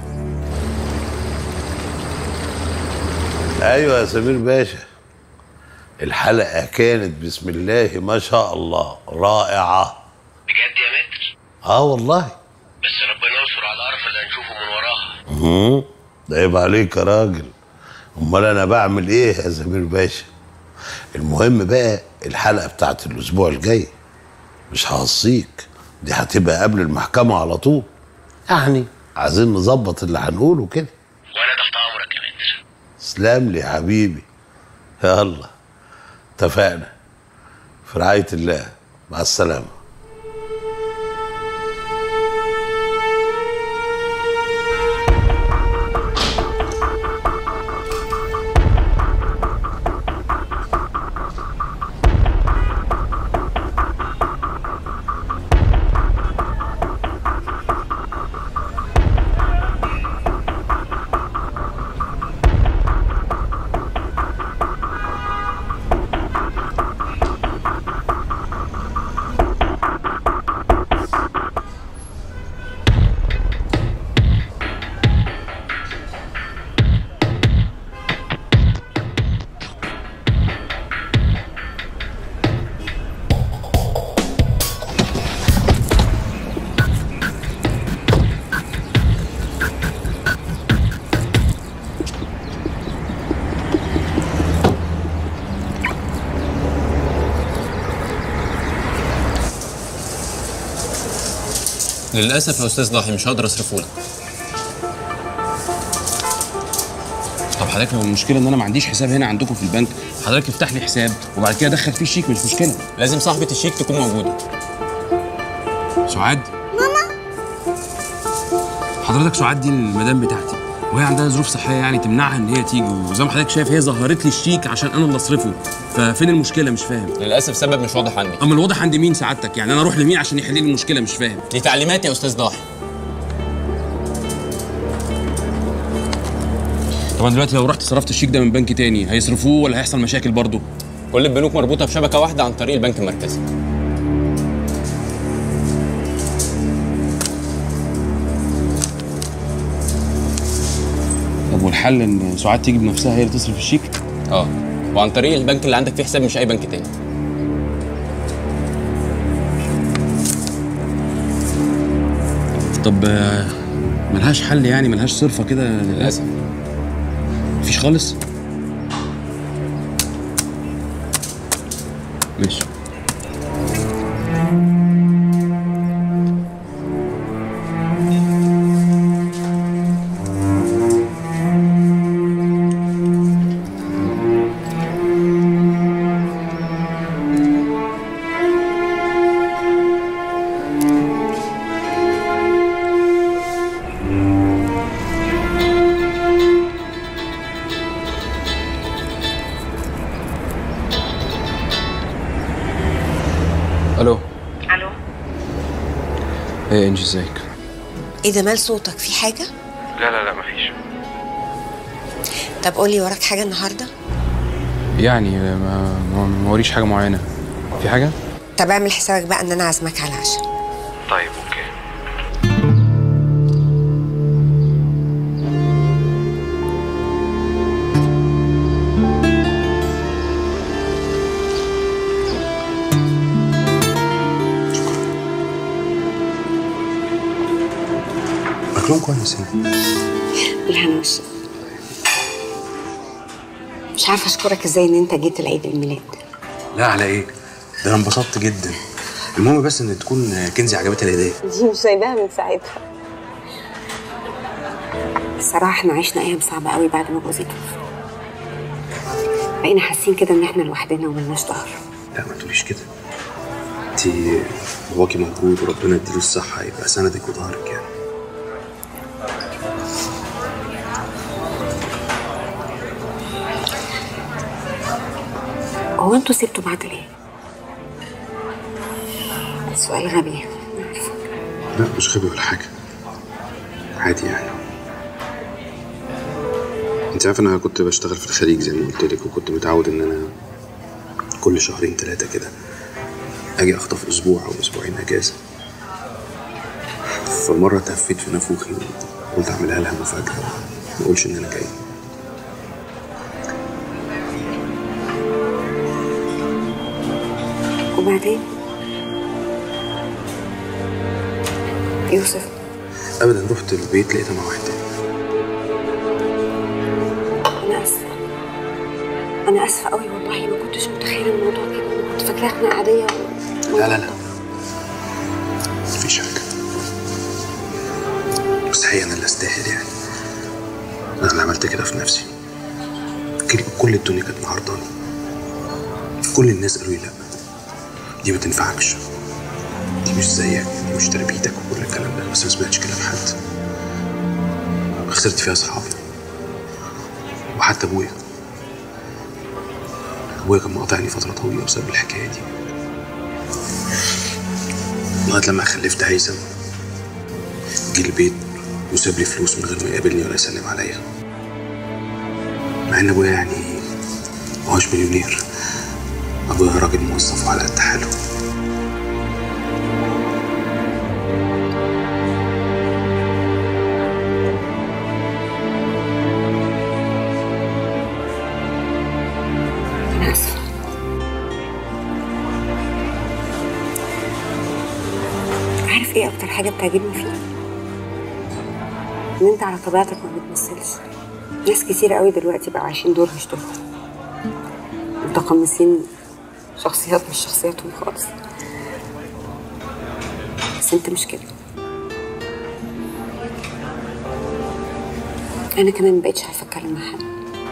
ايوه يا سمير باشا الحلقه كانت بسم الله ما شاء الله رائعه بجد يا متر اه والله بس ربنا يستر على القرف اللي هنشوفه من وراها مم. ده عيب عليك يا راجل امال انا بعمل ايه يا سمير باشا المهم بقى الحلقه بتاعت الاسبوع الجاي مش هوصيك دي هتبقى قبل المحكمه على طول يعني عايزين نظبط اللي هنقوله كده وانا تحت امرك يا متر تسلم لي يا حبيبي يلا اتفقنا في رعايه الله مع السلامه للاسف يا استاذ ضاحي مش هقدر اصرفه لك طب حضرتك لو المشكله ان انا ما عنديش حساب هنا عندكم في البنك حضرتك افتح لي حساب وبعد كده دخل فيه الشيك مش مشكله لازم صاحبه الشيك تكون موجوده سعاد ماما حضرتك سعاد دي المدام بتاعتي وهي عندها ظروف صحيه يعني تمنعها ان هي تيجي وزي ما حضرتك شايف هي ظهرت لي الشيك عشان انا اللي اصرفه ففين المشكله مش فاهم للاسف سبب مش واضح عندي اما الواضح عند مين سعادتك يعني انا اروح لمين عشان يحل لي المشكله مش فاهم دي تعليمات يا استاذ ضاحي طبعا دلوقتي لو رحت صرفت الشيك ده من بنك تاني هيصرفوه ولا هيحصل مشاكل برضه كل البنوك مربوطه بشبكه واحده عن طريق البنك المركزي طب والحل ان سعاد تيجي بنفسها هي اللي تصرف الشيك اه وعن طريق البنك اللي عندك فيه حساب مش اي بنك تاني طب آه، ملهاش حل يعني ملهاش صرفه كده للاسف مفيش خالص ماشي الو الو ايه انجي ازيك ايه ده مال صوتك في حاجه لا لا لا مفيش طب قولي وراك حاجه النهارده يعني ما ما ما وريش حاجه معينه في حاجه طب اعمل حسابك بقى ان انا عازمك على العشاء طيب اوكي اكلهم كويس يعني بالهنا والشفا مش عارفه اشكرك ازاي ان انت جيت العيد الميلاد لا على ايه ده انا انبسطت جدا المهم بس ان تكون كنزي عجبتها الهديه دي مش سايباها من ساعتها الصراحه احنا عشنا ايام صعبه قوي بعد ما جوزي توفى بقينا حاسين كده ان احنا لوحدنا وملناش ظهر لا ما تقوليش كده انت باباكي موجود وربنا يديله الصحه يبقى سندك وظهرك يعني هو انتوا سبتوا بعض ليه؟ سؤال غبي لا مش غبي ولا حاجه عادي يعني انت عارف انا كنت بشتغل في الخليج زي ما قلت لك وكنت متعود ان انا كل شهرين ثلاثه كده اجي اخطف اسبوع او اسبوعين اجازه فمرة تهفيت في نافوخي وقلت أعملها لها مفاجأة ما أقولش إن أنا جاي وبعدين يوسف أبدا رحت البيت لقيتها مع واحد تاني انا اسفه انا اسفه قوي والله ما كنتش متخيله الموضوع كده أنا كنت فاكراها خناقه عاديه لا لا لا مفيش حاجة مستحيل أنا اللي أستاهل يعني أنا اللي عملت كده في نفسي كل- كل الدنيا كانت معارضاني كل الناس قالوا لي لا دي ما تنفعكش دي مش زيك دي مش تربيتك وكل الكلام ده بس ما سمعتش كلام حد خسرت فيها أصحابي وحتى أبويا أبويا كان مقاطعني فترة طويلة بسبب الحكاية دي لغاية لما خلفت هيثم جه البيت وساب لي فلوس من غير ما يقابلني ولا يسلم عليا مع ان ابويا يعني ما هوش مليونير ابويا راجل موظف وعلى قد حاله انا اسفه عارف ايه اكتر حاجه بتعجبني فيك ان انت على طبيعتك ما بتمثلش ناس كتير قوي دلوقتي بقوا عايشين دور مش دورهم متقمصين شخصيات مش شخصياتهم خالص بس انت مش كده انا كمان مبقتش عارفه اتكلم مع حد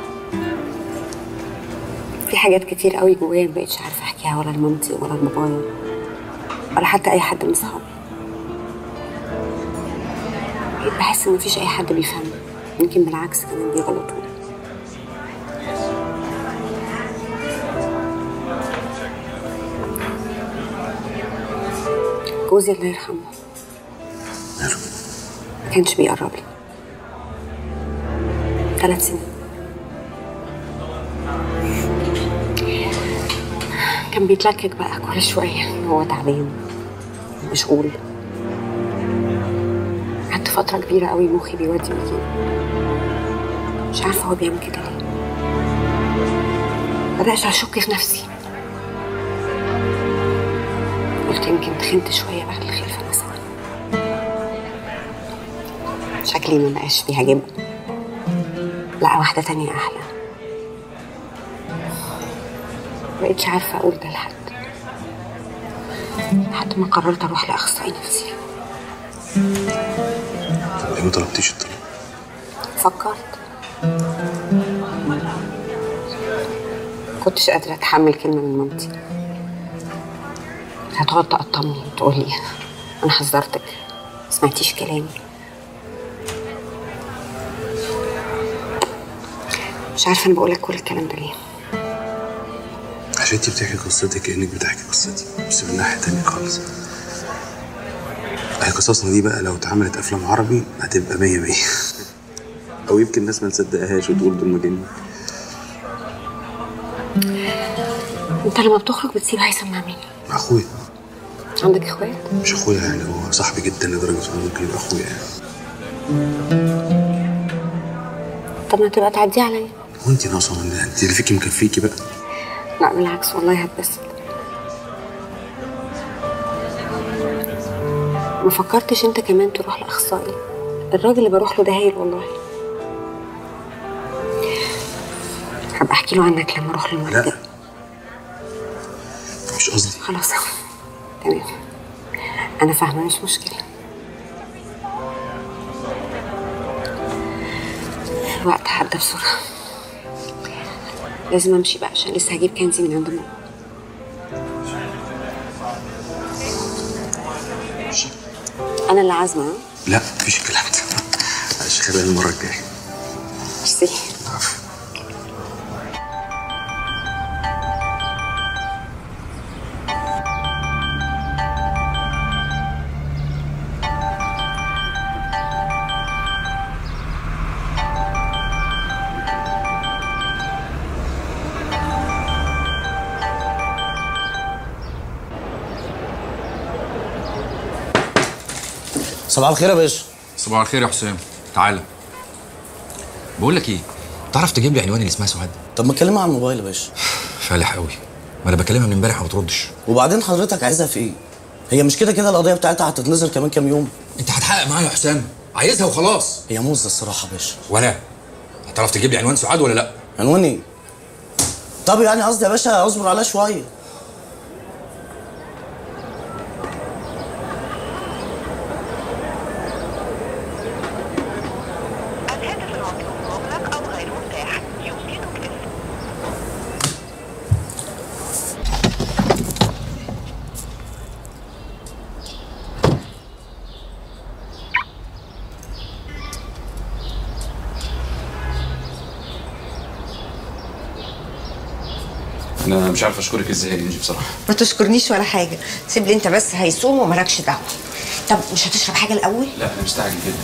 في حاجات كتير قوي جوايا مبقتش عارفه احكيها ولا لمامتي ولا لبابايا ولا حتى اي حد من صحابي بقيت بحس ان مفيش اي حد بيفهمني يمكن بالعكس كمان بيغلطوا جوزي الله يرحمه ما كانش بيقرب لي ثلاث سنين كان بيتلكك بقى كل شوية إن هو تعبان مشغول قعدت فترة كبيرة قوي مخي بيودي ويجيب مش عارفة هو بيعمل كده ليه بدأت أشك في نفسي قلت يمكن تخنت شوية بعد الخلفة مثلا شكلي ما بقاش فيها جبن لا واحدة تانية أحلى مبقتش عارفة أقول ده لحد لحد ما قررت أروح لأخصائي نفسي طب ليه ما طلبتيش الطلاق؟ فكرت كنتش قادرة أتحمل كلمة من مامتي هتقعد تقطمني وتقول لي أنا حذرتك سمعتيش كلامي مش عارفة أنا بقولك كل الكلام ده ليه عشان انتي بتحكي قصتك كأنك بتحكي قصتي بس من ناحية تانية خالص هي قصصنا دي بقى لو اتعملت أفلام عربي هتبقى مية مية أو يمكن الناس ما تصدقهاش وتقول دول مجانين أنت لما بتخرج بتسيب هيثم مع مين؟ مع أخويا عندك إخوات؟ مش أخويا يعني هو صاحبي جدا لدرجة إنه ممكن يبقى أخويا يعني طب ما تبقى تعدي عليا وأنتي ناقصة من أنت اللي فيكي مكفيكي بقى لا بالعكس والله هتبسط ما فكرتش انت كمان تروح لاخصائي الراجل اللي بروح له ده هايل والله هبقى احكي له عنك لما اروح له المره لا مش قصدي خلاص تمام انا فاهمه مش مشكله الوقت عدى بسرعه لازم امشي بقى عشان لسه هجيب كنزي من عند ماما انا اللي عازمه ها؟ لا مفيش الكلام ده معلش خليها المرة الجاية ميرسي صباح الخير يا باشا صباح الخير يا حسام تعالى بقول لك ايه تعرف تجيب لي عنوان اللي اسمها سعاد طب ما تكلمها على الموبايل يا باشا فالح قوي ما انا بكلمها من امبارح ما بتردش وبعدين حضرتك عايزها في ايه هي مش كده كده القضيه بتاعتها هتتنزل كمان كام يوم انت هتحقق معايا يا حسام عايزها وخلاص هي موزه الصراحه يا باشا وانا هتعرف تجيب لي عنوان سعاد ولا لا عنوان ايه طب يعني قصدي يا باشا اصبر عليها شويه انا مش عارف اشكرك ازاي يا انجي بصراحه ما تشكرنيش ولا حاجه سيب لي انت بس هيصوم ومالكش دعوه طب مش هتشرب حاجه الاول لا انا مستعجل جدا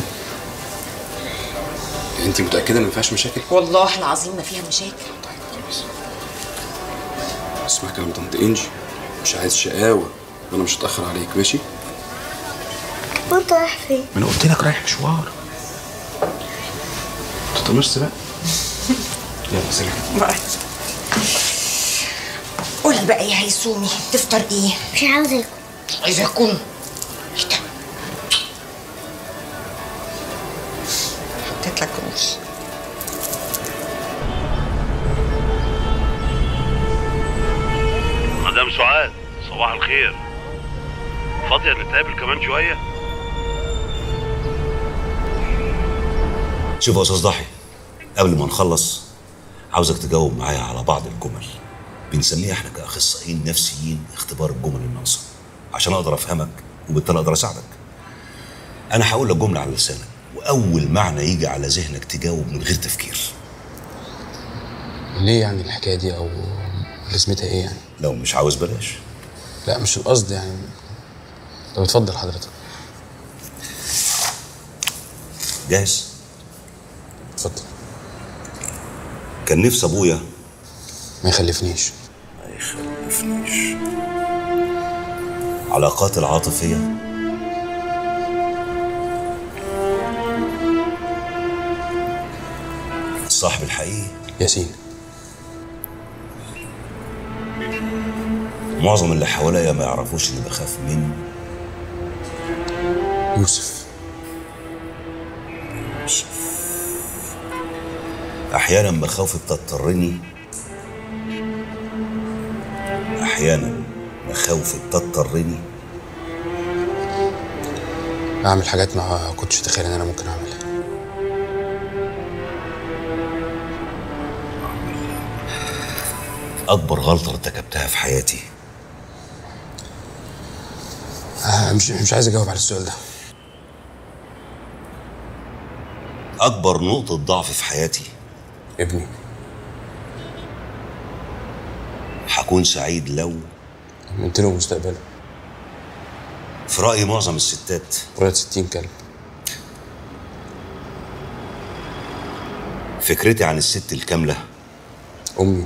انت متاكده ان ما فيهاش مشاكل والله العظيم ما فيها مشاكل اسمع كلام طنط انجي مش عايز شقاوه وانا مش هتاخر عليك ماشي وانت رايح فين؟ ما انا قلت لك رايح مشوار تطنشت بقى يلا سلام قولي بقى يا هيسومي تفطر ايه مش عاوزة اكل عايزه اكل حطيت لك قروش مدام سعاد صباح الخير فاضية نتقابل كمان شوية شوف يا استاذ ضحي قبل ما نخلص عاوزك تجاوب معايا على بعض الجمل بنسميها احنا كاخصائيين نفسيين اختبار الجمل الناقصه عشان اقدر افهمك وبالتالي اقدر اساعدك انا هقول لك جمله على لسانك واول معنى يجي على ذهنك تجاوب من غير تفكير ليه يعني الحكايه دي او لازمتها ايه يعني لو مش عاوز بلاش لا مش القصد يعني طب اتفضل حضرتك جاهز اتفضل كان نفسي ابويا ما يخلفنيش ما يخلفنيش علاقات العاطفيه الصاحب الحقيقي ياسين معظم اللي حواليا ما يعرفوش اني بخاف منه يوسف احيانا مخاوفي بتضطرني احيانا مخاوفي بتضطرني اعمل حاجات ما كنتش اتخيل ان انا ممكن اعملها اكبر غلطه ارتكبتها في حياتي آه مش مش عايز اجاوب على السؤال ده اكبر نقطه ضعف في حياتي ابني هكون سعيد لو قلت له مستقبله في رايي معظم الستات ولاد 60 كلب فكرتي عن الست الكامله امي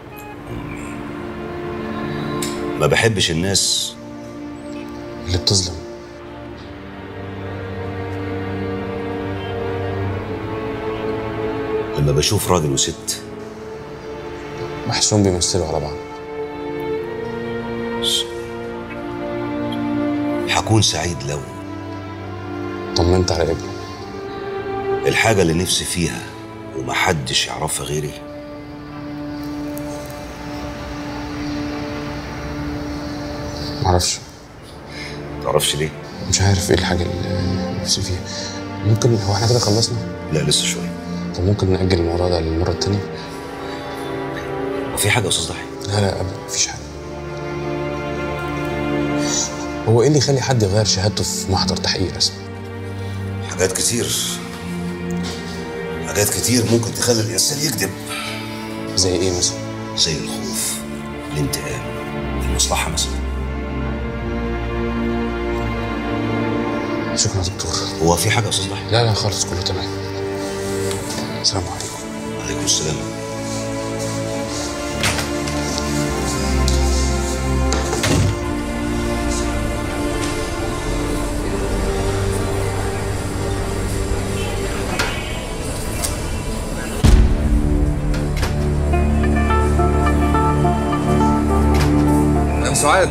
ما بحبش الناس اللي بتظلم لما بشوف راجل وست بحسهم بيمثلوا على بعض هكون سعيد لو طمنت على ابني الحاجة اللي نفسي فيها ومحدش يعرفها غيري معرفش تعرفش ليه؟ مش عارف ايه الحاجه اللي نفسي فيها ممكن هو احنا كده خلصنا لا لسه شوية طب ممكن نأجل الموضوع ده للمره التانيه وفي حاجة يا أستاذ ضحي لا لا ابدا مفيش حاجه هو ايه اللي يخلي حد يغير شهادته في محضر تحقيق رسمي حاجات كتير حاجات كتير ممكن تخلي الإنسان يكذب زي ايه مثلا؟ زي الخوف الانتقام المصلحة مثلا شكرا يا دكتور هو في حاجة يا أستاذ ضحي؟ لا لا خالص كله تمام السلام عليكم عليكم السلام سعاد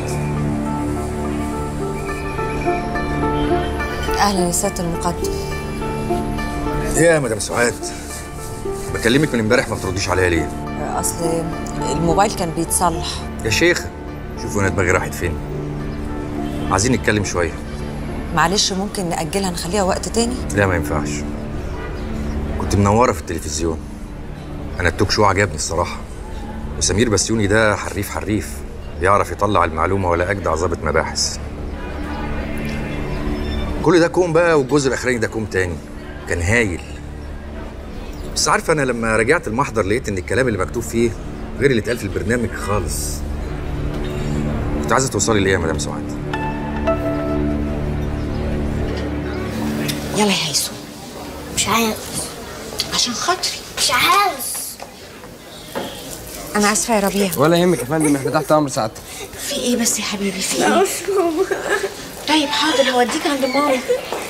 اهلا يا سياده المقدم ايه يا مدام سعاد بكلمك من امبارح ما بترديش عليا ليه اصل الموبايل كان بيتصلح يا شيخ شوفوا انا دماغي راحت فين عايزين نتكلم شويه معلش ممكن ناجلها نخليها وقت تاني لا ما ينفعش كنت منوره في التلفزيون انا التوك شو عجبني الصراحه وسمير بسيوني ده حريف حريف بيعرف يطلع المعلومه ولا اجدع ظابط مباحث كل ده كوم بقى والجزء الاخراني ده كوم تاني كان هايل بس عارفه انا لما رجعت المحضر لقيت ان الكلام اللي مكتوب فيه غير اللي اتقال في البرنامج خالص كنت عايزه توصلي ليه يا مدام سعاد يلا يا هيسو مش عارف عشان خاطري مش عارف انا اسفه يا ربيع ولا يهمك يا فندم احنا تحت امر سعادتك في ايه بس يا حبيبي في ايه طيب حاضر هوديك عند ماما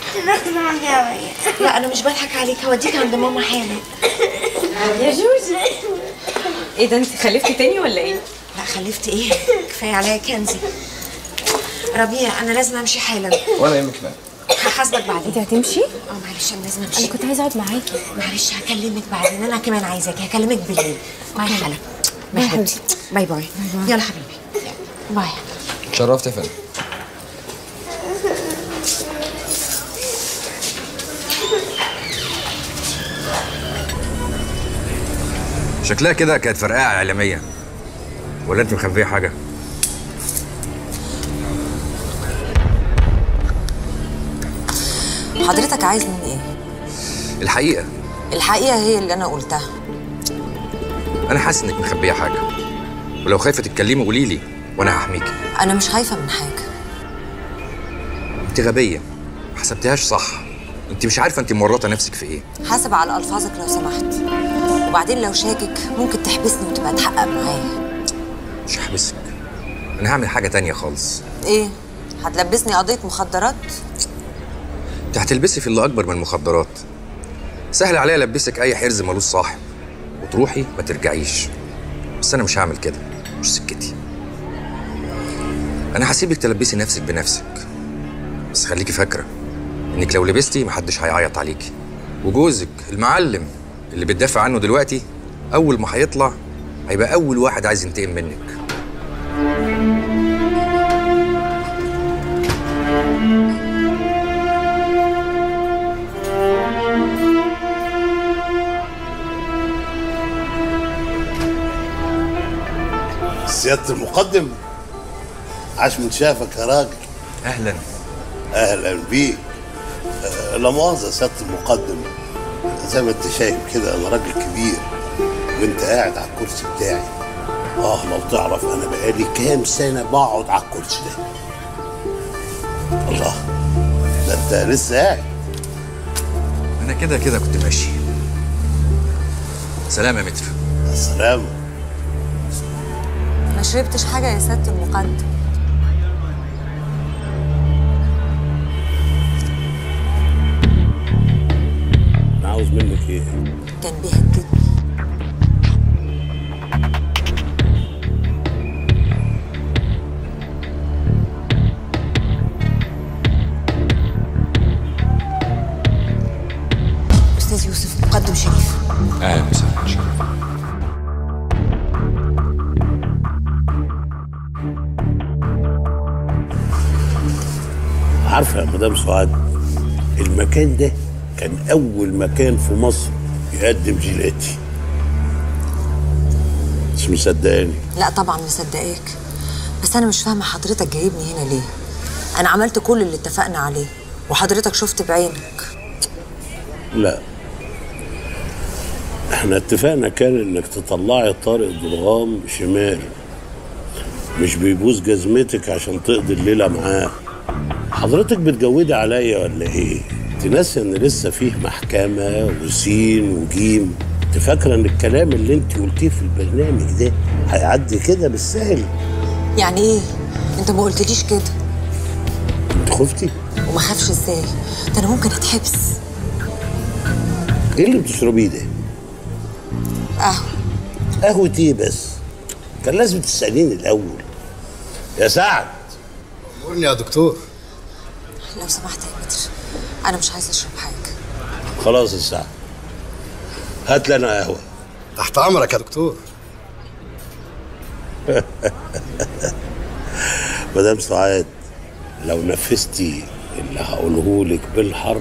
لا انا مش بضحك عليك هوديك عند ماما حالا يا جوجي ايه ده انت خلفتي تاني ولا ايه؟ لا خلفت ايه كفايه عليا كنزي ربيع انا لازم امشي حالا ولا يهمك بقى هحاسبك بعدين انت هتمشي؟ اه معلش انا لازم امشي انا كنت عايزه اقعد معاكي معلش هكلمك بعدين انا كمان عايزاكي هكلمك بالليل باي حلا باي باي حبيبتي باي باي يلا حبيبي باي اتشرفت يا فندم شكلها كده كانت فرقعه اعلاميه ولا انت مخبيه حاجه حضرتك عايز من ايه الحقيقه الحقيقه هي اللي انا قلتها انا حاسس انك مخبيه حاجه ولو خايفه تتكلمي قولي لي وانا هحميكي انا مش خايفه من حاجه انت غبيه ما حسبتهاش صح انت مش عارفه انت مورطه نفسك في ايه حاسب على الفاظك لو سمحت وبعدين لو شاكك ممكن تحبسني وتبقى تحقق معايا مش هحبسك انا هعمل حاجه تانية خالص ايه هتلبسني قضيه مخدرات انت هتلبسي في اللي اكبر من المخدرات سهل عليا البسك اي حرز ملوش صاحب وتروحي ما ترجعيش بس انا مش هعمل كده مش سكتي انا هسيبك تلبسي نفسك بنفسك بس خليكي فاكره انك لو لبستي محدش هيعيط عليكي وجوزك المعلم اللي بتدافع عنه دلوقتي اول ما هيطلع هيبقى اول واحد عايز ينتقم منك سيادة المقدم عاش من شافك يا راجل اهلا اهلا بيك آه، لا مؤاخذة سيادة المقدم زي ما انت شايف كده انا راجل كبير وانت قاعد على الكرسي بتاعي اه لو تعرف انا بقالي كام سنة بقعد على الكرسي ده الله ده انت لسه قاعد انا كده كده كنت ماشي سلام يا متر سلام ما شربتش حاجه يا سياده المقدم انا عاوز منك ايه كان بيهددني استاذ يوسف مقدم شريف اهلا وسهلا شرف عارفة يا مدام سعاد المكان ده كان أول مكان في مصر يقدم جيلاتي مش مصدقاني لا طبعا مصدقاك بس انا مش فاهمه حضرتك جايبني هنا ليه انا عملت كل اللي اتفقنا عليه وحضرتك شفت بعينك لا احنا اتفقنا كان انك تطلعي طارق درغام شمال مش بيبوس جزمتك عشان تقضي الليله معاه حضرتك بتجودي عليا ولا ايه انت ناسيه ان لسه فيه محكمه وسين وجيم انت فاكره ان الكلام اللي انت قلتيه في البرنامج ده هيعدي كده بالسهل يعني ايه انت ما قلتليش كده انت خفتي وما خافش ازاي ده انا ممكن اتحبس ايه اللي بتشربيه ده قهوه قهوة ايه بس؟ كان لازم تسأليني الأول يا سعد امرني يا دكتور لو سمحت يا متر انا مش عايزه اشرب حاجه خلاص يا سعد هات لنا قهوه تحت امرك يا دكتور مدام سعاد لو نفذتي اللي هقوله لك بالحرف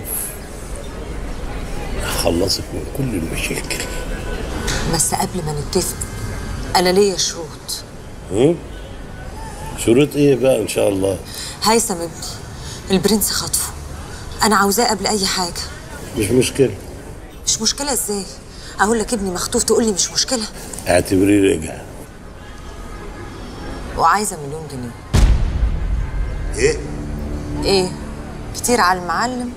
هخلصك من كل المشاكل بس قبل ما نتفق انا ليا شروط هم؟ شروط ايه بقى ان شاء الله هيثم ابني البرنس خطفه انا عاوزاه قبل اي حاجه مش مشكله مش مشكله ازاي اقول لك ابني مخطوف تقول لي مش مشكله اعتبريه رجع وعايزه مليون جنيه ايه ايه كتير على المعلم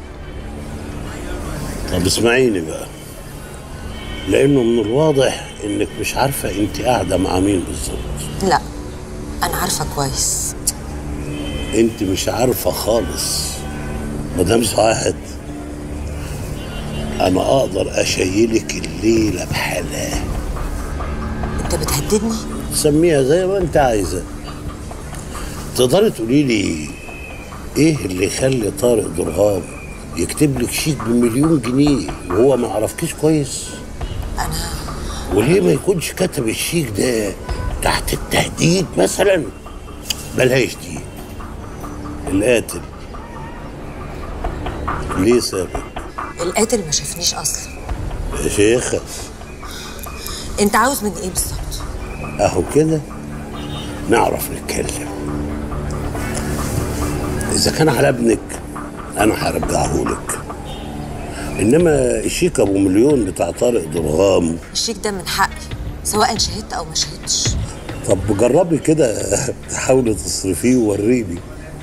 طب اسمعيني بقى لانه من الواضح انك مش عارفه انت قاعده مع مين بالظبط لا انا عارفه كويس انت مش عارفه خالص مدام سعاد انا اقدر اشيلك الليله بحالها انت بتهددني سميها زي ما انت عايزه تقدري تقولي لي ايه اللي يخلي طارق درغام يكتب لك شيك بمليون جنيه وهو ما عرفكيش كويس انا وليه ما يكونش كتب الشيك ده تحت التهديد مثلا بلاش دي القاتل ليه سابق القاتل ما شافنيش اصلا يا شيخة انت عاوز مني ايه بالظبط اهو كده نعرف نتكلم اذا كان على ابنك انا هرجعه لك انما الشيك ابو مليون بتاع طارق درغام الشيك ده من حقي سواء شهدت او ما شهدتش طب جربي كده تحاولي تصرفيه ووريني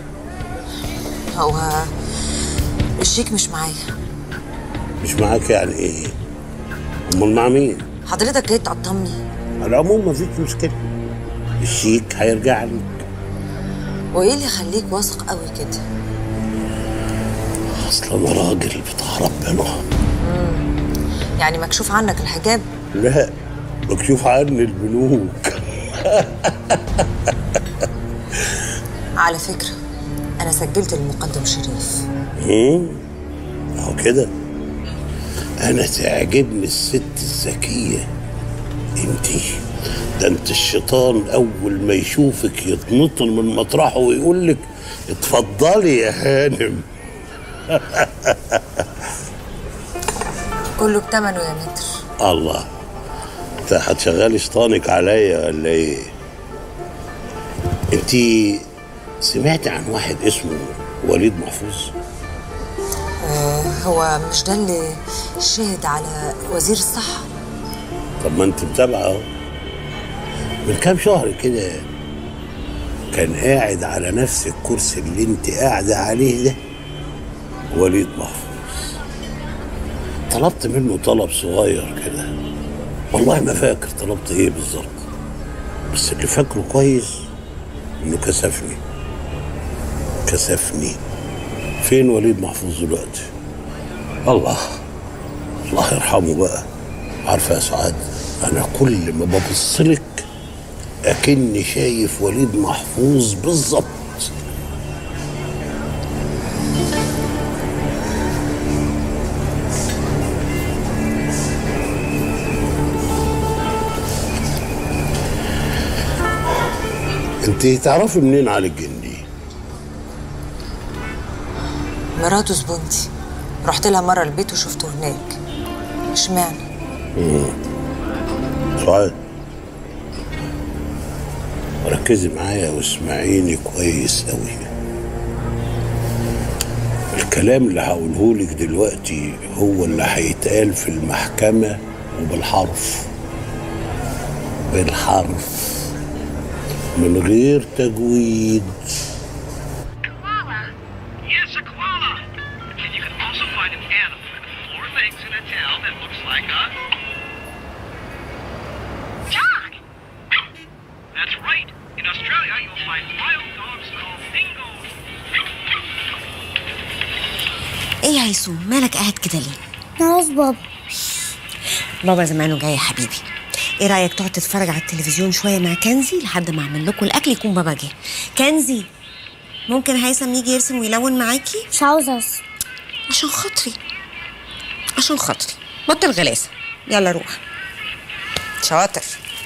هو الشيك مش معايا مش معاك يعني ايه امال مع مين حضرتك جاي تقطمني على العموم مفيش مشكله الشيك هيرجع لك وايه اللي يخليك واثق قوي كده اصل انا راجل بتاع ربنا يعني مكشوف عنك الحجاب لا مكشوف عني البنوك على فكره انا سجلت المقدم شريف هم؟ اهو كده انا تعجبني الست الذكيه انتي ده انت الشيطان اول ما يشوفك يتنطن من مطرحه ويقول لك اتفضلي يا هانم كله بتمنه يا متر الله انت هتشغلي شيطانك عليا ولا ايه انت سمعت عن واحد اسمه وليد محفوظ آه هو مش ده اللي شهد على وزير الصحه طب ما انت متابعه اهو من كام شهر كده كان قاعد على نفس الكرسي اللي انت قاعده عليه ده وليد محفوظ طلبت منه طلب صغير كده والله ما فاكر طلبت ايه بالظبط بس اللي فاكره كويس انه كسفني كسفني فين وليد محفوظ دلوقتي الله الله يرحمه بقى عارفه يا سعاد انا كل ما ببص لك اكني شايف وليد محفوظ بالظبط انت تعرفي منين علي الجندي مراته زبونتي رحت لها مره البيت وشفته هناك اشمعنى مم. سعاد ركزي معايا واسمعيني كويس قوي الكلام اللي هقوله لك دلوقتي هو اللي هيتقال في المحكمة وبالحرف بالحرف من غير تجويد Yes, a koala. And you can also find an animal with four legs and a tail that looks like a dog. That's right. In Australia, you'll find wild dogs called dingoes. ايه يا هيسوم مالك قاعد كده ليه ناقص بابا بابا زمانه جاي يا حبيبي ايه رايك تقعد تتفرج على التلفزيون شويه مع كنزي لحد ما اعمل لكم الاكل يكون بابا جه كنزي ممكن هيثم يجي يرسم ويلون معاكي مش عاوزة أرسم عشان خاطري عشان خاطري بطل غلاسه يلا روح شاطر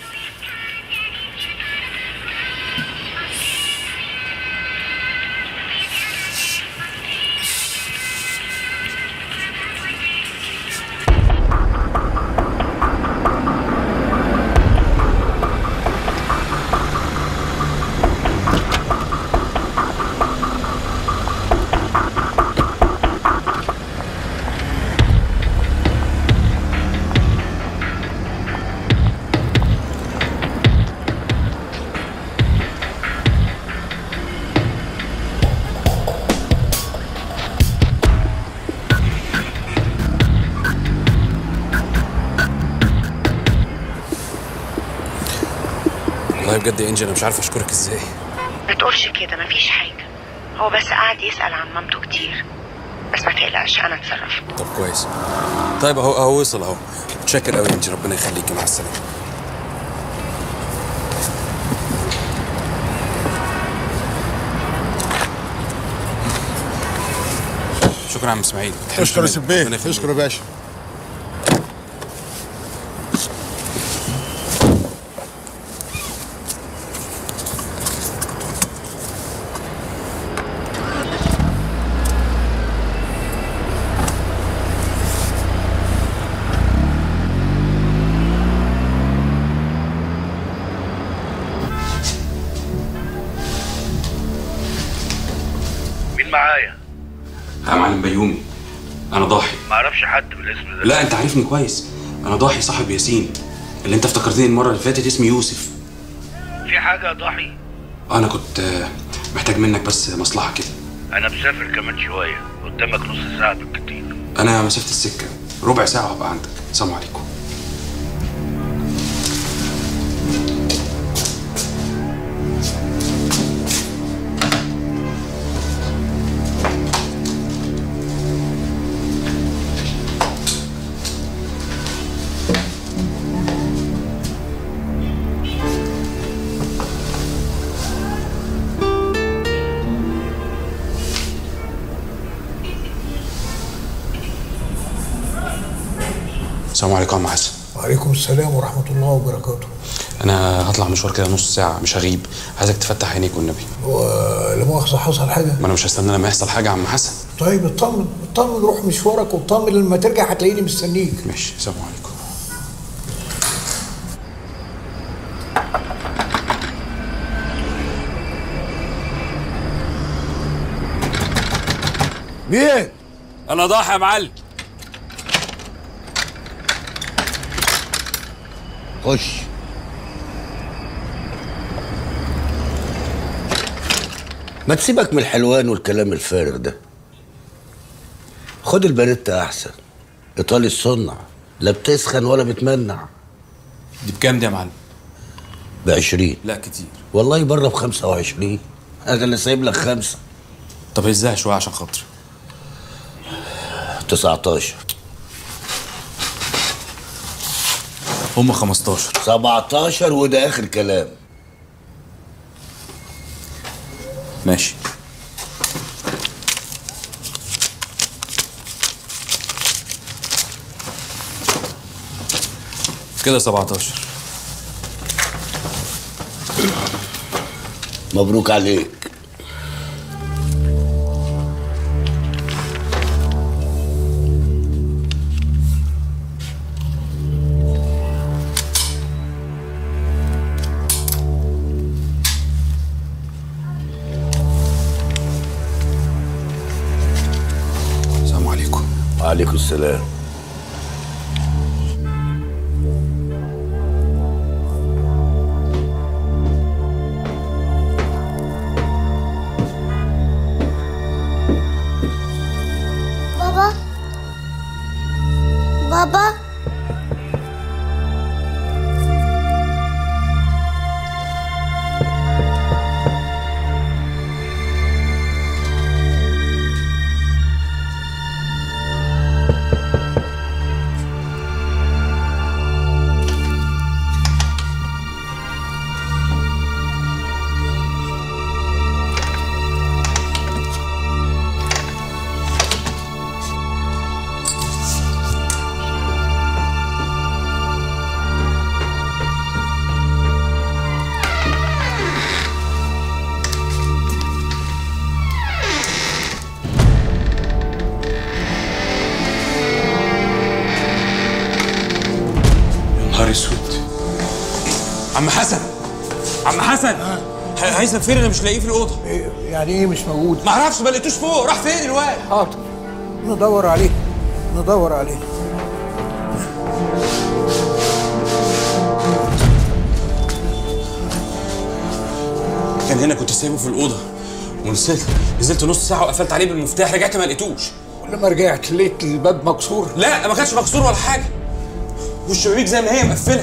والله بجد يا انجي انا مش عارف اشكرك ازاي ما تقولش كده مفيش حاجه هو بس قعد يسال عن مامته كتير بس ما تقلقش انا اتصرفت طب كويس طيب اهو اهو وصل اهو متشكر قوي يا انجي ربنا يخليكي مع السلامه شكرا يا عم اسماعيل اشكر يا سبيه اشكر يا باشا مين معايا؟ يا معلم بيومي انا ضاحي ما اعرفش حد بالاسم ده لا انت عارفني كويس انا ضاحي صاحب ياسين اللي انت افتكرتني المره اللي فاتت اسمي يوسف في حاجة يا ضحي انا كنت آه، محتاج منك بس مصلحه كده انا مسافر كمان شوية قدامك نص ساعة بالكتير انا مسافه السكه ربع ساعه وابقى عندك سلام عليكم السلام عليكم يا عم حسن وعليكم السلام ورحمة الله وبركاته انا هطلع مشوار كده نص ساعه مش هغيب عايزك تفتح عينيك والنبي ولا مؤاخذة حصل حاجة ما انا مش هستنى لما يحصل حاجه يا عم حسن طيب اطمن اطمن روح مشوارك واطمن لما ترجع هتلاقيني مستنيك ماشي السلام عليكم مين؟ انا ضاحي يا معلم خش ما تسيبك من الحلوان والكلام الفارغ ده خد الباريتا احسن ايطالي الصنع لا بتسخن ولا بتمنع دي بكام دي يا معلم بعشرين لا كتير والله بره بخمسة وعشرين انا اللي سايب لك خمسة طب ازاي شويه عشان خاطري 19 هم 15 17 وده اخر كلام ماشي كده 17 مبروك عليك السلام عليكم وعليكم السلام بابا بابا عم حسن عم حسن ه- هيثم فين انا مش لاقيه في الاوضه يعني ايه مش موجود ما اعرفش ما لقيتوش فوق راح فين الواد حاضر ندور عليه ندور عليه كان هنا كنت سايبه في الاوضه ونزلت نزلت نص ساعه وقفلت عليه بالمفتاح رجعت ما لقيتوش ولما رجعت لقيت الباب مكسور لا ما كانش مكسور ولا حاجه والشبابيك زي ما هي مقفله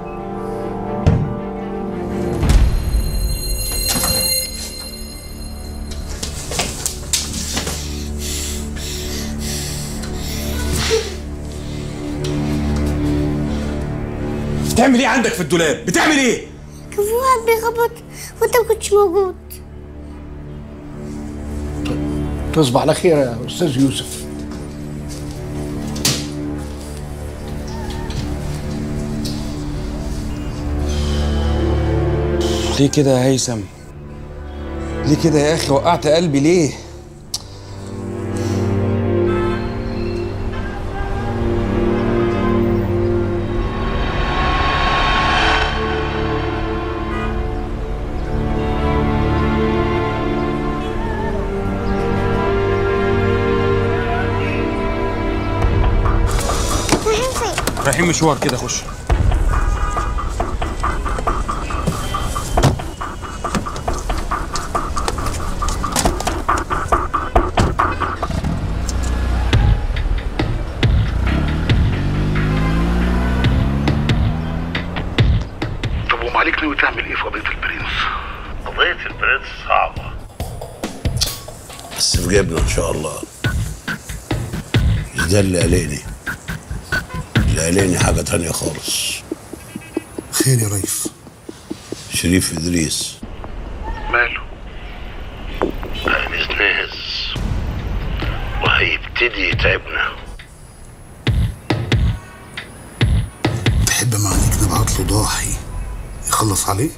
بتعمل ايه عندك في الدولاب بتعمل ايه كان في واحد بيخبط وانت ما كنتش موجود تصبح على خير يا استاذ يوسف ليه كده يا هيثم ليه كده يا اخي وقعت قلبي ليه رايحين فين؟ رايحين مشوار كده خش طب ومعاليك ناوي تعمل ايه في قضيه البرنس؟ قضية البرنس صعبة بس في جيبنا إن شاء الله مش ده اللي قلقني اللي قلقني حاجة تانية خالص خير يا ريس شريف إدريس ماله؟ هنزنهز وهيبتدي يتعبنا تحب معاليك نبعت له ضاحي يخلص عليه؟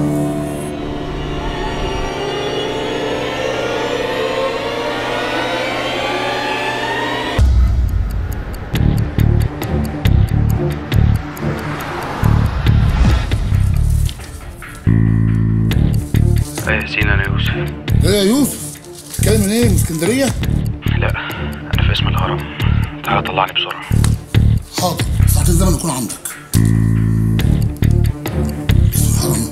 ايه يا سينا انا يوسف ايه يا يوسف تتكلم من ايه من اسكندريه؟ لا انا في اسم الهرم تعالى طلعني بسرعه حاضر ساعة الزمن يكون عندك اسم الهرم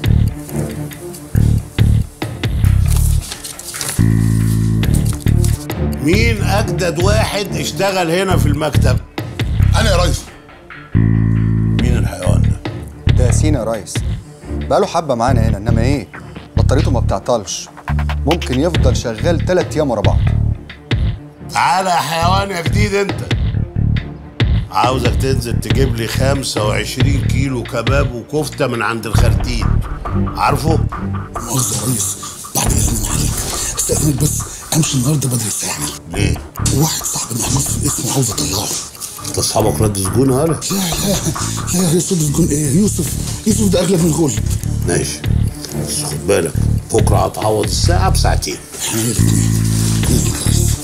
مين أجدد واحد اشتغل هنا في المكتب؟ أنا يا ريس مين الحيوان ده؟ ده ياسين يا ريس بقاله حبه معانا هنا انما ايه بطاريته ما بتعطلش ممكن يفضل شغال تلات ايام ورا بعض تعالى يا حيوان يا جديد انت عاوزك تنزل تجيب لي 25 كيلو كباب وكفته من عند الخرتيت عارفه؟ مؤاخذة يا ريس بعد إذن معاليك استأذنك بس أمشي النهاردة بدري ساعة ليه؟ واحد صاحبي محبوس في الاسم وعاوز أطلعه انت اصحابك رد سجون ولا؟ لا لا لا يا يوسف تكون إيه يوسف يوسف ده أغلب من الغل ماشي بس خد بالك بكره هتعوض الساعه بساعتين احنا الاثنين بإذنك يا ريس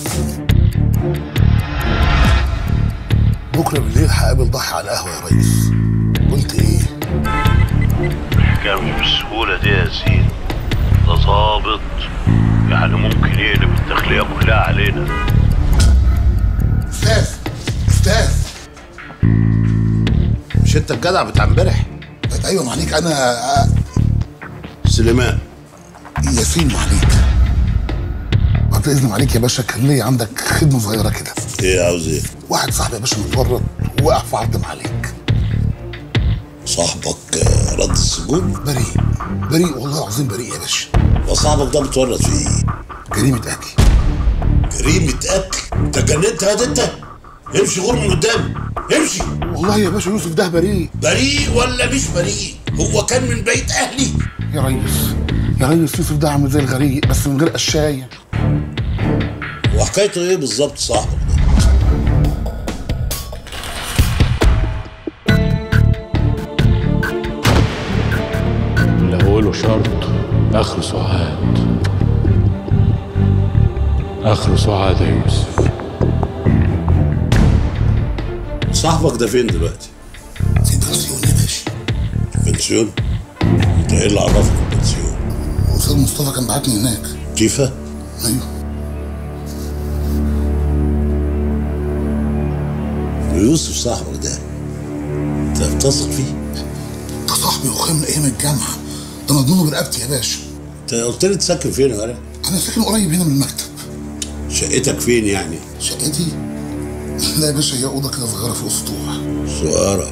بكرة بالليل هقابل ضحي على القهوة يا ريس قلت إيه؟ الحكايه مش بالسهوله دي يا زين ده ظابط يعني ممكن يقلب الداخليه كلها علينا أستاذ أستاذ مش انت الجدع بتاع امبارح أيوة معليك أنا سليمان ياسين معليك بعد إذن معليك يا باشا كان ليا عندك خدمة صغيرة كده ايه عاوز ايه؟ واحد صاحبي يا باشا متورط وقع في عرض معليك صاحبك آه، رد السجون؟ بريء بريء والله العظيم بريء يا باشا وصاحبك ده متورط في ايه؟ جريمة قتل جريمة قتل انت جننت هاد انت؟ امشي غور من قدامي امشي والله يا باشا يوسف ده بريء بريء ولا مش بريء؟ هو كان من بيت اهلي يا ريس يا ريس يوسف ده عامل زي الغريق بس من غير قشاية وحكايته ايه بالظبط صاحبك اللي أوله شرط آخره سعاد آخره سعاد يا يوسف صاحبك ده فين دلوقتي؟ في بنسيون يا باشا بنسيون انت ايه اللي عرفك البنسيون؟ استاذ مصطفى كان بعتني هناك تيفا؟ ايوه ويوسف صاحبك ده انت بتثق فيه؟ ده صاحبي واخويا من ايام الجامعه ده مضمونه برقبتي يا باشا انت قلت لي تسكن فين يا ولد؟ انا ساكن قريب هنا من المكتب شقتك فين يعني؟ شقتي لا يا باشا هي اوضه كده صغيره في اسطوع صغيرة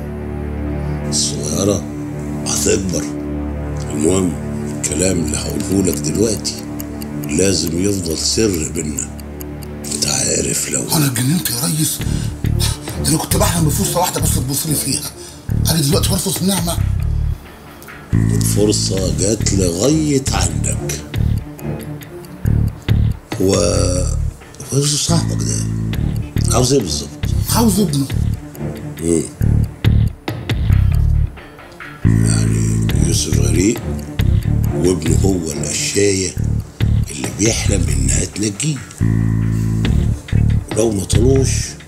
صغيرة هتكبر المهم الكلام اللي هقوله لك دلوقتي لازم يفضل سر بينا انت عارف لو وانا اتجننت يا ريس ده انا كنت بحلم بفرصه واحده بس تبص لي فيها انا دلوقتي برفض النعمه الفرصة جات لغاية عندك و هو يوسف صاحبك ده عاوز ايه بالظبط؟ عاوز ابنه مم. يعني يوسف غريق وابنه هو القشاية اللي بيحلم انها تنجيه ولو ما طلوش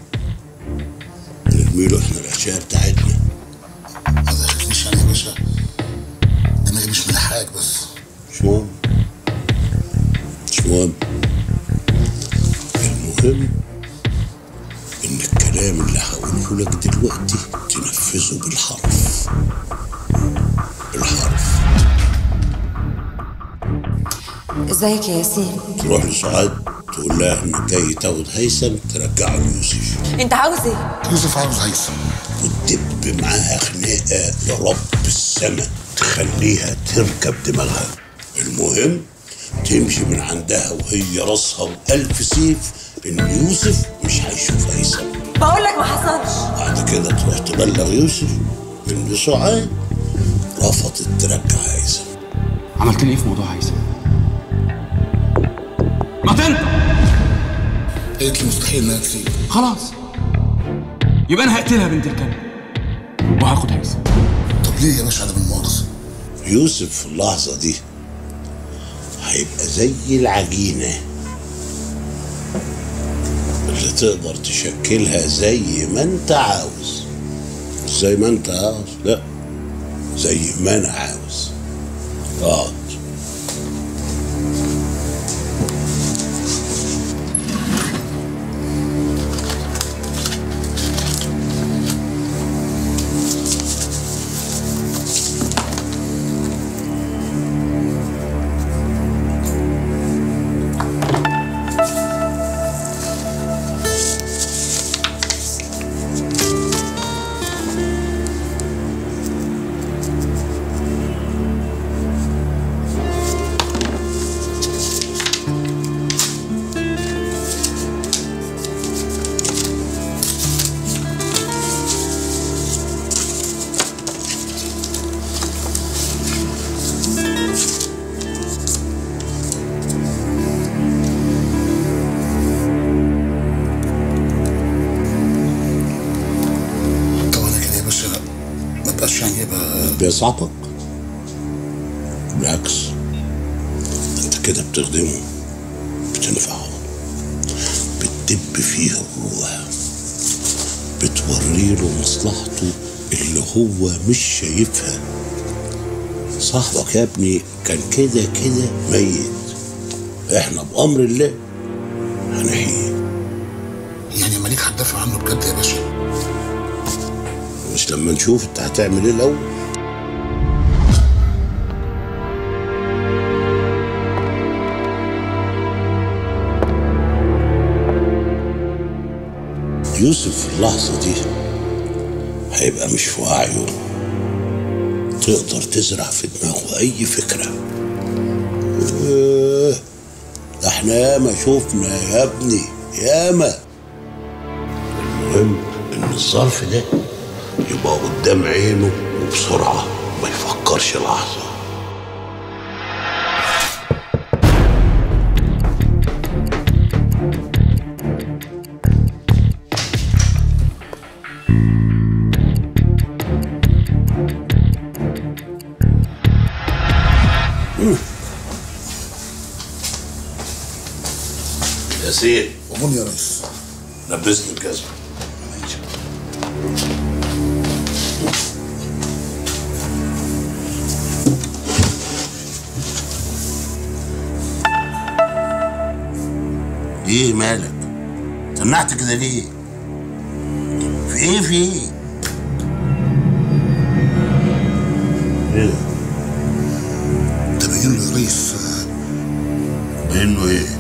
نرميله احنا القشاية بتاعتنا ما ضحكنيش يعني يا باشا دماغي مش ملحقك بس مش مهم مش مهم المهم ان الكلام اللي هقوله لك دلوقتي تنفذه بالحرف بالحرف ازيك يا ياسين تروح لسعاد تقول لها انك جاي تاخد هيثم ترجعه ليوسف انت عاوز ايه يوسف عاوز هيثم وتدب معاها خناقه يا رب السما تخليها تركب دماغها المهم تمشي من عندها وهي راسها وألف سيف إن يوسف مش هيشوف هيثم بقول لك ما حصلش بعد كده تروح تبلغ يوسف إن سعاد رفضت ترجع هيثم عملت لي ايه في موضوع هيثم؟ ما تنطق قالت لي مستحيل انها تسيب خلاص يبقى انا هقتلها بنت الكلب وهاخد هيثم طب ليه يا باشا عدم المؤاخذه يوسف في اللحظة دي هيبقى زي العجينة اللي تقدر تشكلها زي ما انت عاوز مش زي ما انت عاوز لا زي ما انا عاوز اقعد طب انا كده يا باشا ما بقاش يعني يبقى بيصعبك بالعكس انت كده بتخدمه بتنفعه بتدب فيه الروح بتوري له مصلحته اللي هو مش شايفها صاحبك يا ابني كان كده كده ميت احنا بأمر الله هنحييه يعني مالك هتدافع عنه بجد يا باشا مش لما نشوف انت هتعمل ايه الاول يوسف في اللحظة دي هيبقى مش في وعيه تقدر تزرع في دماغه أي فكرة إيه، ده احنا ياما شفنا يا ابني ياما المهم إن الظرف ده يبقى قدام عينه وبسرعة ما يفكرش لحظة ياسين أمون يا ريس لبسني الجزمة ايه مالك تنحت كده ليه في ايه في ايه ايه ده باين له يا ريس باين له ايه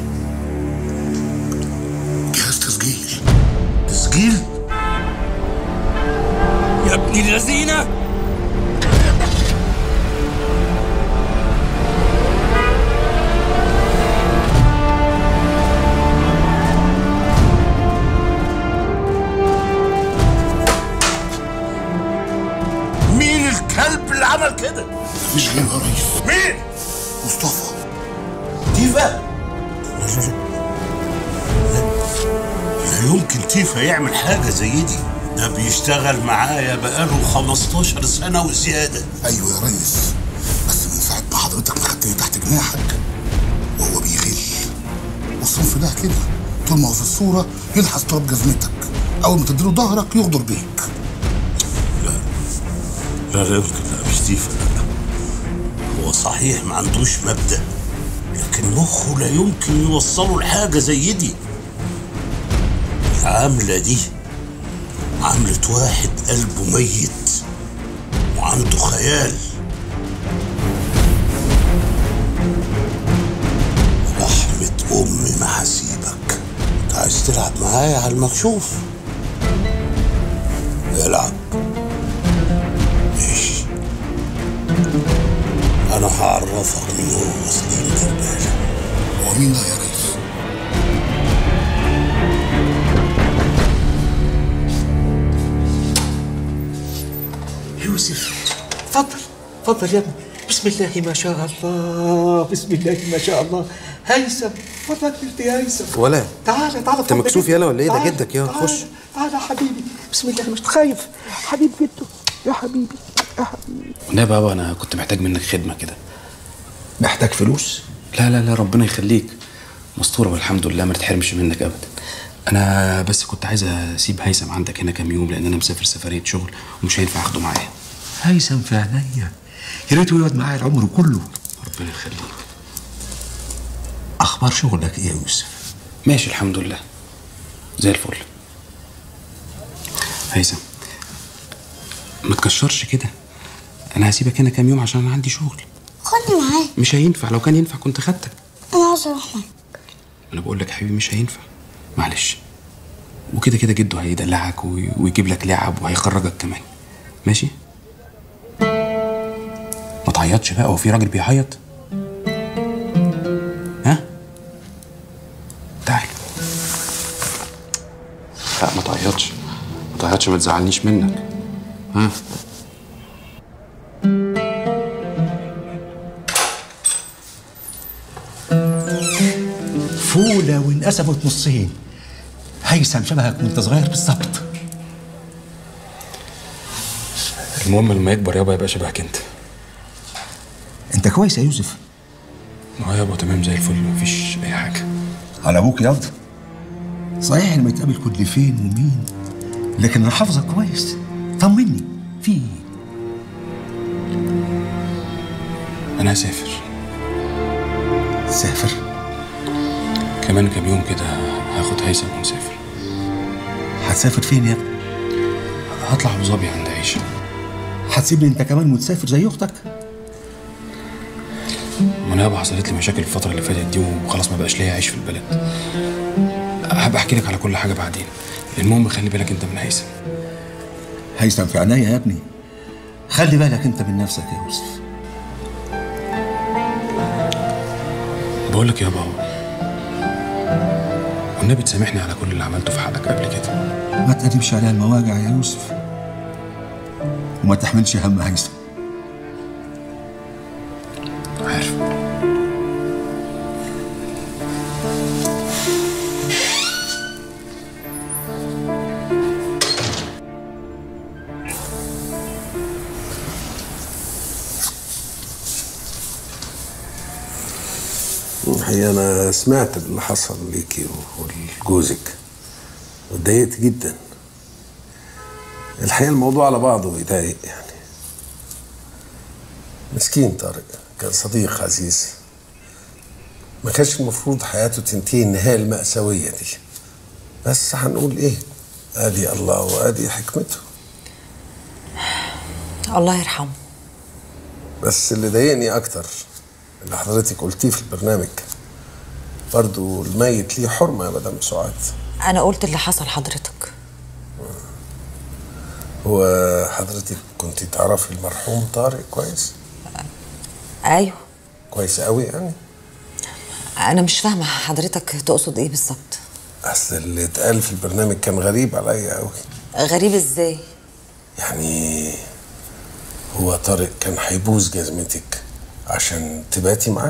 جهاز تسجيل تسجيل يا ابن اللذينه مين الكلب اللي عمل كده مفيش غيره يا ريس مين مصطفى تيفا لا يمكن تيفا يعمل حاجة زي دي ده بيشتغل معايا بقاله 15 سنة وزيادة ايوه يا ريس بس من ساعه ما حضرتك ما خدتني تحت جناحك وهو بيغل والصنف ده كده طول ما هو في الصوره يلحس تراب جزمتك اول ما تديله ظهرك يغدر بيك لا لا يمكن لا مش تيفا لا هو صحيح ما عندوش مبدأ لكن مخه لا يمكن يوصله لحاجة زي دي العاملة دي عاملة واحد قلبه ميت وعنده خيال رحمة أمي ما هسيبك أنت عايز تلعب معايا على المكشوف العب ماشي أنا هعرفك مين هو سليم دربالة هو مين ده يا ريس يوسف اتفضل اتفضل يا ابني بسم الله ما شاء الله بسم الله ما شاء الله هيثم اتفضل يا هيثم ولا تعالى تعالى انت مكسوف يالا ولا ايه ده تعالى، جدك يا تعالى، خش تعالى يا حبيبي بسم الله مش خايف حبيب جده يا حبيبي يا حبيبي لا بابا انا كنت محتاج منك خدمه كده محتاج فلوس لا لا لا ربنا يخليك مستوره والحمد لله ما تتحرمش منك ابدا انا بس كنت عايز اسيب هيثم عندك هنا كام يوم لان انا مسافر سفريه شغل ومش هينفع اخده معايا هيثم في عينيا يا ريت يقعد معايا العمر كله ربنا يخليك اخبار شغلك ايه يا يوسف ماشي الحمد لله زي الفل هيثم ما تكشرش كده انا هسيبك هنا كام يوم عشان انا عندي شغل خدني معاك مش هينفع لو كان ينفع كنت خدتك انا عاوز اروح معاك انا بقول لك يا حبيبي مش هينفع معلش وكده كده جده هيدلعك وي- ويجيب لك لعب وهيخرجك كمان ماشي ما تعيطش بقى هو في راجل بيعيط ها تعال لا ما تعيطش ما تعيطش ما تزعلنيش منك ها فولة وانقسمت نصين هيثم شبهك وانت صغير بالظبط المهم لما يكبر يابا يبقى شبهك انت انت كويس يا يوسف ما هو يابا تمام زي الفل مفيش اي حاجه على ابوك ياض صحيح لما يتقابل كل فين ومين لكن انا حافظك كويس طمني في ايه انا هسافر سافر كمان كام يوم كده هاخد هيثم ونسافر هتسافر فين يا ابني هطلع ابو ظبي عند عيشه هتسيبني انت كمان وتسافر زي اختك ما انا يابا حصلت لي مشاكل الفتره اللي فاتت دي وخلاص ما بقاش ليا عيش في البلد هبقى احكي لك على كل حاجه بعدين المهم خلي بالك انت من هيثم هيثم في عينيا يا ابني خلي بالك انت من نفسك يا يوسف بقول لك يابا والنبي تسامحني على كل اللي عملته في حقك قبل كده ما تقدمش عليها المواجع يا يوسف وما تحملش هم هيثم عارف الحقيقة أنا سمعت اللي حصل ليكي ولجوزك واتضايقت جدا الحقيقة الموضوع على بعضه يضايق يعني مسكين طارق كان صديق عزيز ما كانش المفروض حياته تنتهي النهايه المأساويه دي بس هنقول ايه ادي الله وادي حكمته الله يرحمه بس اللي ضايقني اكتر اللي حضرتك قلتيه في البرنامج برضو الميت ليه حرمه يا مدام سعاد انا قلت اللي حصل حضرتك هو حضرتك كنت تعرفي المرحوم طارق كويس ايوه كويس قوي يعني انا مش فاهمه حضرتك تقصد ايه بالظبط اصل اللي اتقال في البرنامج كان غريب عليا قوي غريب ازاي يعني هو طارق كان هيبوظ جزمتك عشان تباتي معاه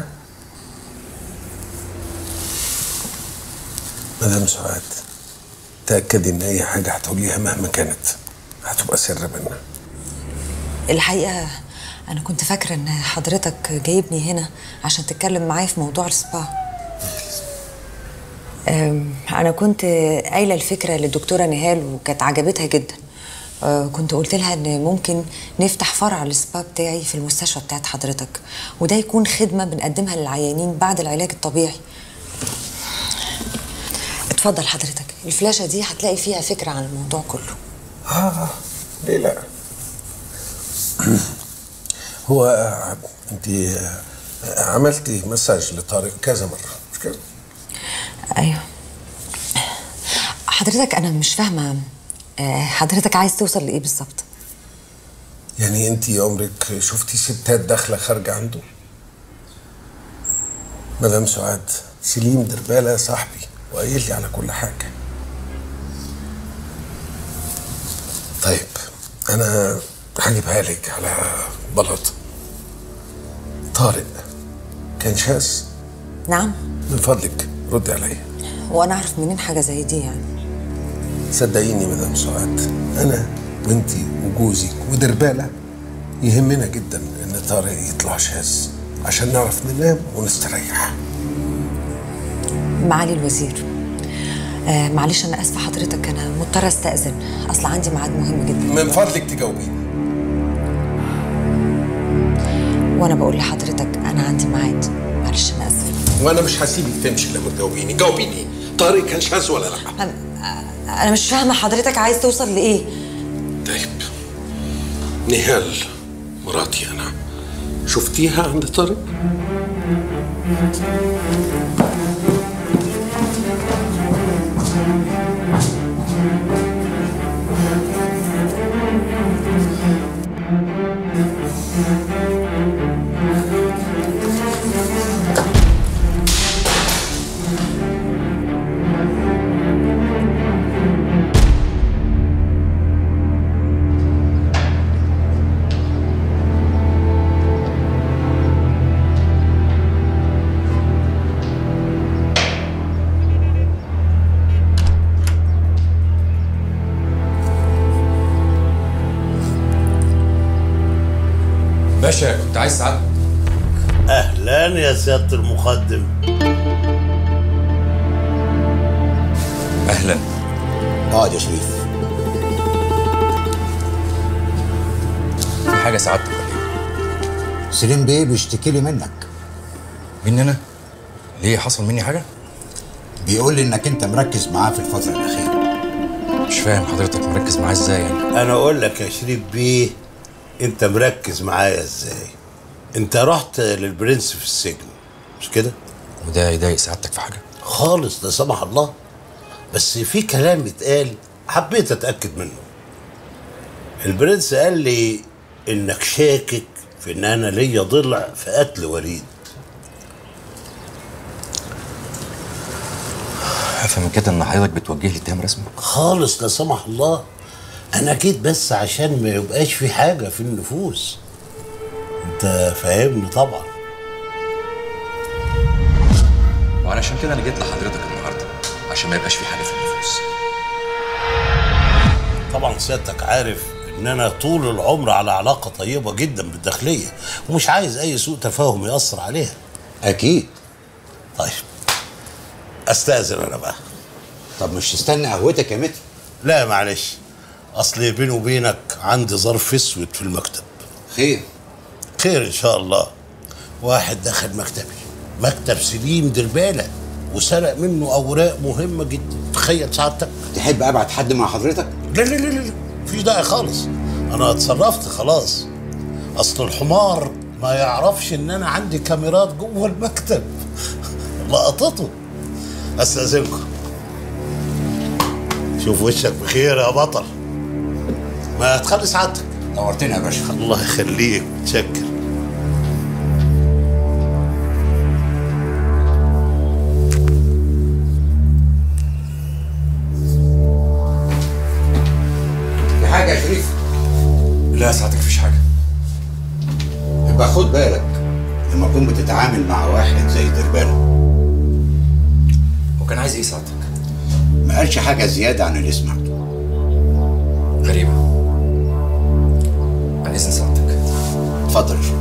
مدام سعاد تأكدي إن أي حاجة هتقوليها مهما كانت هتبقى سر بينا الحقيقه انا كنت فاكره ان حضرتك جايبني هنا عشان تتكلم معايا في موضوع السبا أم، انا كنت قايله الفكره للدكتوره نهال وكانت عجبتها جدا أه، كنت قلت لها ان ممكن نفتح فرع للسبا بتاعي في المستشفى بتاعت حضرتك وده يكون خدمه بنقدمها للعيانين بعد العلاج الطبيعي اتفضل حضرتك الفلاشه دي هتلاقي فيها فكره عن الموضوع كله آه ليه لا هو آه، أنت آه، عملتي مساج لطارق كذا مرة مش كده؟ ايوه حضرتك انا مش فاهمه آه، حضرتك عايز توصل لايه بالظبط يعني أنت عمرك شفتي ستات داخلة خارجة عنده؟ مدام سعاد سليم دربالة صاحبي وقايل لي على كل حاجة طيب أنا هجيبها لك على بلاط طارق كان شاذ نعم من فضلك ردي عليا وانا اعرف منين حاجه زي دي يعني صدقيني مدام سعاد انا وانتي وجوزي ودربالة يهمنا جدا ان طارق يطلع شاذ عشان نعرف ننام ونستريح معالي الوزير آه معلش انا اسفه حضرتك انا مضطره استاذن اصل عندي ميعاد مهم جدا من فضلك تجاوبيني وانا بقول لحضرتك انا عندي ميعاد معلش انا اسفه وانا مش هسيبك تمشي لما تجاوبيني جاوبيني طارق كان شاذ ولا لا انا مش فاهمه حضرتك عايز توصل لايه طيب نهال مراتي انا شفتيها عند طارق باشا كنت عايز سعادتك اهلا يا سياده المقدم اهلا اقعد يا شريف في حاجه سعادتك سليم بيه بيشتكي لي منك مني انا ليه حصل مني حاجه بيقول لي انك انت مركز معاه في الفتره الاخيره مش فاهم حضرتك مركز معايا ازاي يعني انا اقول لك يا شريف بيه انت مركز معايا ازاي انت رحت للبرنس في السجن مش كده وده يضايق سعادتك في حاجه خالص لا سمح الله بس في كلام اتقال حبيت اتاكد منه البرنس قال لي انك شاكك في ان انا ليا ضلع في قتل وليد افهم كده ان حضرتك بتوجه لي اتهام رسمي خالص لا سمح الله انا جيت بس عشان ما يبقاش في حاجه في النفوس انت فاهمني طبعا وعلشان كده انا جيت لحضرتك النهارده عشان ما يبقاش في حاجه في النفوس طبعا سيادتك عارف ان انا طول العمر على علاقه طيبه جدا بالداخليه ومش عايز اي سوء تفاهم ياثر عليها اكيد طيب استاذن انا بقى طب مش تستنى قهوتك يا متر لا معلش اصل بيني وبينك عندي ظرف اسود في المكتب خير خير ان شاء الله واحد دخل مكتبي مكتب سليم دربالة وسرق منه أوراق مهمة جدا تخيل سعادتك تحب ابعت حد مع حضرتك لا لا لا لا مفيش داعي خالص أنا اتصرفت خلاص أصل الحمار ما يعرفش إن أنا عندي كاميرات جوه المكتب لقطته أستأذنكم شوف وشك بخير يا بطل ما تخلي سعادتك نورتنا يا باشا الله يخليك متشكر في حاجه يا شريف لا ساعتك مفيش حاجه يبقى خد بالك لما تكون بتتعامل مع واحد زي دربانه وكان عايز ايه ساعتك ما قالش حاجه زياده عن اللي سمعته غريبه عن اذن ساعتك اتفضل يا شريف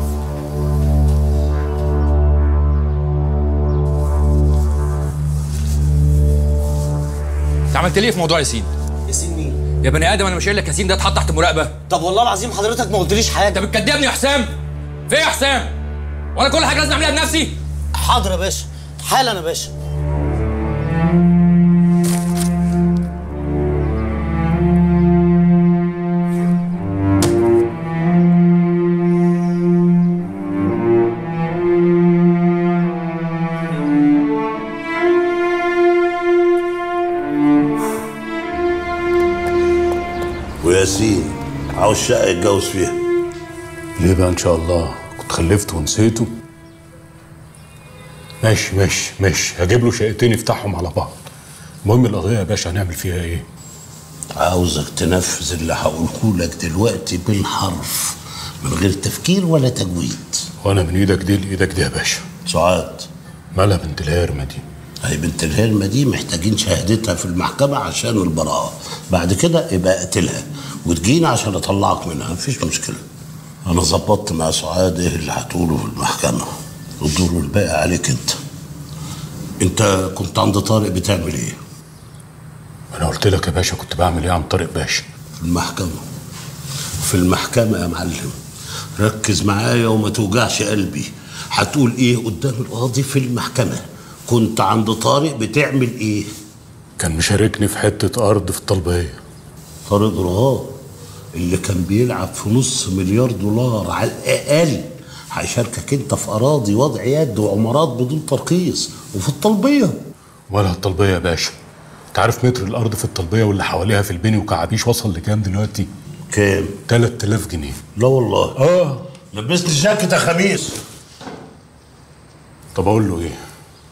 انت عملت ليه في موضوع ياسين؟ ياسين مين؟ يا بني ادم انا مش قايل لك ياسين ده اتحط تحت مراقبه طب والله العظيم حضرتك ما قلتليش حاجه انت بتكدبني يا حسام في ايه يا حسام؟ وانا كل حاجه لازم اعملها بنفسي؟ حاضر يا باشا حالا يا باشا وياسين عاوز شقة يتجوز فيها ليه بقى ان شاء الله كنت خلفت ونسيته ماشي ماشي ماشي هجيب له شقتين يفتحهم على بعض المهم القضيه يا باشا هنعمل فيها ايه عاوزك تنفذ اللي هقوله لك دلوقتي بالحرف من غير تفكير ولا تجويد وانا من ايدك دي لايدك دي يا باشا سعاد مالها بنت الهرمه دي هي بنت الهرمة دي محتاجين شهادتها في المحكمة عشان البراءة بعد كده يبقى اقتلها وتجينا عشان اطلعك منها مفيش مشكلة انا ظبطت مع سعاد ايه اللي هتقوله في المحكمة الدور الباقي عليك انت انت كنت عند طارق بتعمل ايه انا قلت لك يا باشا كنت بعمل ايه عن طارق باشا في المحكمة في المحكمة يا معلم ركز معايا وما توجعش قلبي هتقول ايه قدام القاضي في المحكمة كنت عند طارق بتعمل ايه كان مشاركني في حته ارض في الطلبيه طارق رهاب اللي كان بيلعب في نص مليار دولار على الاقل هيشاركك انت في اراضي وضع يد وعمارات بدون ترخيص وفي الطلبيه ولا الطلبيه يا باشا انت عارف متر الارض في الطلبيه واللي حواليها في البني وكعبيش وصل لكام دلوقتي كام 3000 جنيه لا والله اه لبست الجاكيت يا خميس طب اقول له ايه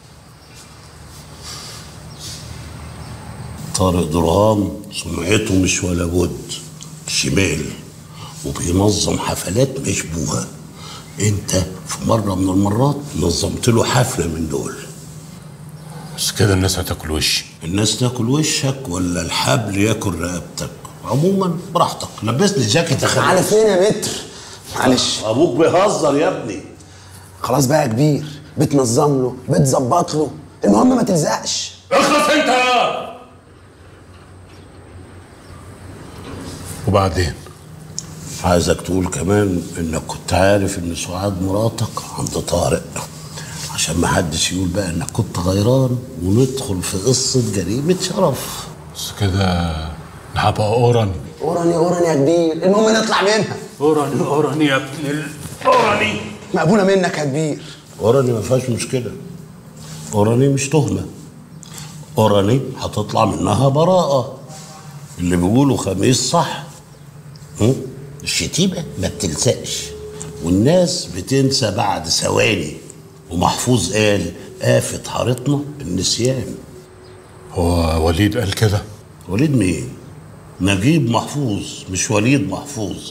طارق درهام سمعته مش ولا بد شمال وبينظم حفلات مشبوهة انت في مرة من المرات نظمت له حفلة من دول بس كده الناس هتاكل وشي الناس تاكل وشك ولا الحبل ياكل رقبتك عموما براحتك لبسني الجاكيت يا خميس على فين يا متر معلش ابوك بيهزر يا ابني خلاص بقى يا كبير بتنظم له بتظبط له المهم ما تلزقش اخلص انت وبعدين عايزك تقول كمان انك كنت عارف ان سعاد مراتك عند طارق عشان ما حدش يقول بقى انك كنت غيران وندخل في قصة جريمة شرف بس كده نبقى اوراني اوراني اوراني يا كبير المهم نطلع منها اوراني اوراني يا ابن ال- اوراني مقبوله منك يا كبير اوراني ما فيهاش مشكلة اوراني مش تهمة اوراني هتطلع منها براءة اللي بيقولوا خميس صح هم؟ الشتيمة ما بتلزقش والناس بتنسى بعد ثواني ومحفوظ قال آفة حارتنا النسيان هو وليد قال كده وليد مين؟ نجيب محفوظ مش وليد محفوظ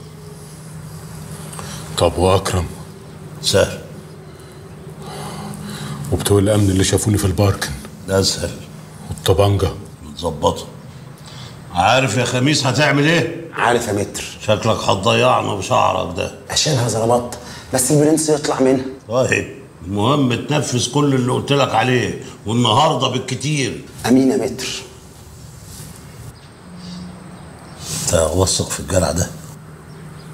طب واكرم سهل وبتوع الامن اللي شافوني في الباركن اسهل والطبانجه متظبطه عارف يا خميس هتعمل ايه؟ عارف يا متر شكلك هتضيعنا بشعرك ده اشيلها زلمط بس البرنس يطلع منها طيب المهم تنفذ كل اللي قلت لك عليه والنهارده بالكتير امين يا متر انت واثق في الجرع ده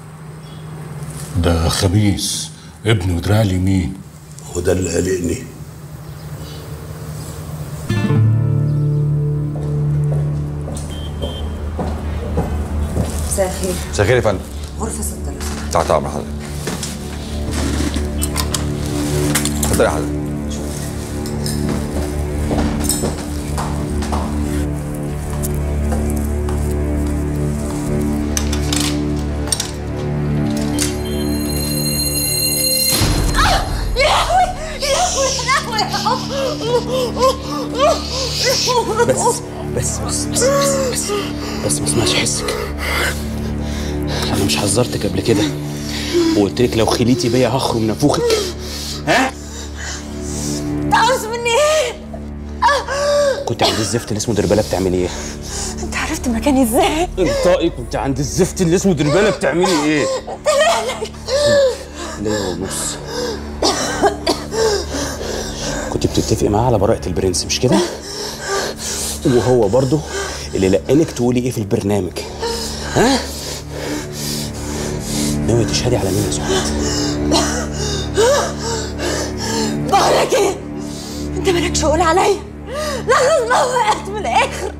ده خميس ابن ودراع اليمين وده اللي قلقني مساء الخير مساء الخير يا فندم غرفه ستة لو سمحت. تحت امر حضرتك اتفضل يا حضرتك يا لهوي يا لهوي يا لهوي بس بس بس بس بس بس ما اسمعش حسك انا مش حذرتك قبل كده وقلت لك لو خليتي بيا هخرم نافوخك ها انت عاوز مني ايه؟ كنت عند الزفت اللي اسمه درباله بتعملي ايه انت عرفت مكاني ازاي؟ انطقي كنت عند الزفت اللي اسمه درباله بتعملي ايه انت مالك؟ ليه ونص كنت بتتفقي معاه على براءة البرنس مش كده؟ وهو برضه اللي لقانك تقولي ايه في البرنامج ها؟ ناوية تشهدي على مين يا سعاد؟ بقولك ايه؟ انت مالكش قول عليا لا خلاص ما وقعت من الاخر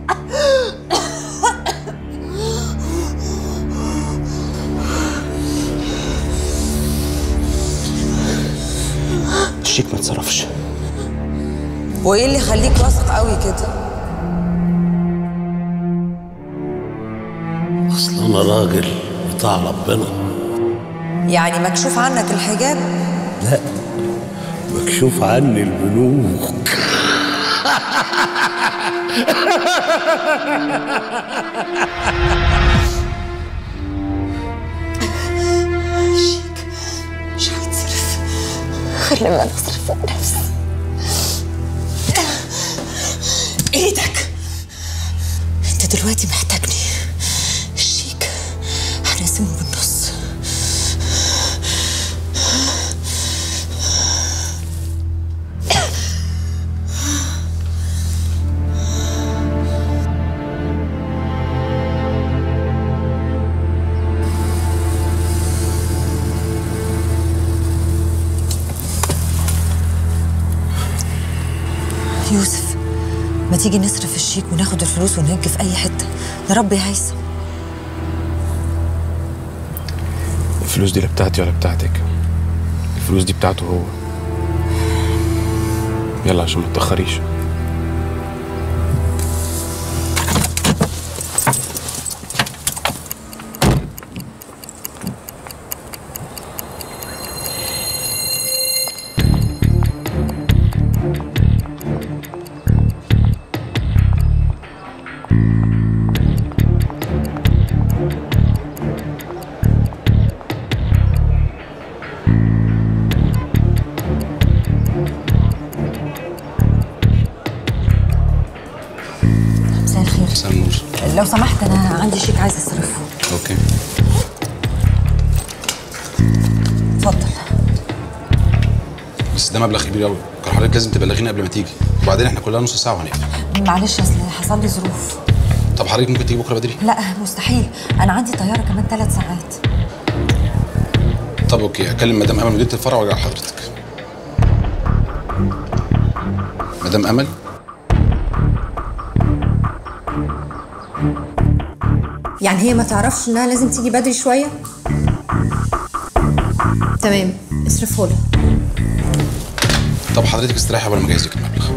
الشيك ما اتصرفش وايه اللي يخليك واثق قوي كده اصل انا راجل بتاع ربنا يعني مكشوف عنك الحجاب لا مكشوف عني البنوك شيك مش هتصرف خليني انا اصرف نفسي ايدك انت دلوقتي محتاجني الشيك هنقسمه بالنص يوسف ما تيجي نصرف الشيك وناخد الفلوس ونهج في اي حته نربي هيثم الفلوس دي لا بتاعتي ولا بتاعتك الفلوس دي بتاعته هو يلا عشان ما تتأخريش مساء الخير مساء النور لو سمحت انا عندي شيك عايز اصرفه اوكي اتفضل بس ده مبلغ كبير قوي كان حضرتك لازم تبلغينا قبل ما تيجي وبعدين احنا كلها نص ساعه وهنقفل معلش اصل حصل لي ظروف طب حضرتك ممكن تيجي بكره بدري لا مستحيل انا عندي طياره كمان ثلاث ساعات طب اوكي اكلم مدام امل مديره الفرع وارجع لحضرتك مدام امل يعني هي ما تعرفش انها لازم تيجي بدري شويه تمام اصرفه لها طب حضرتك استريحي قبل ما اجهز لك المبلغ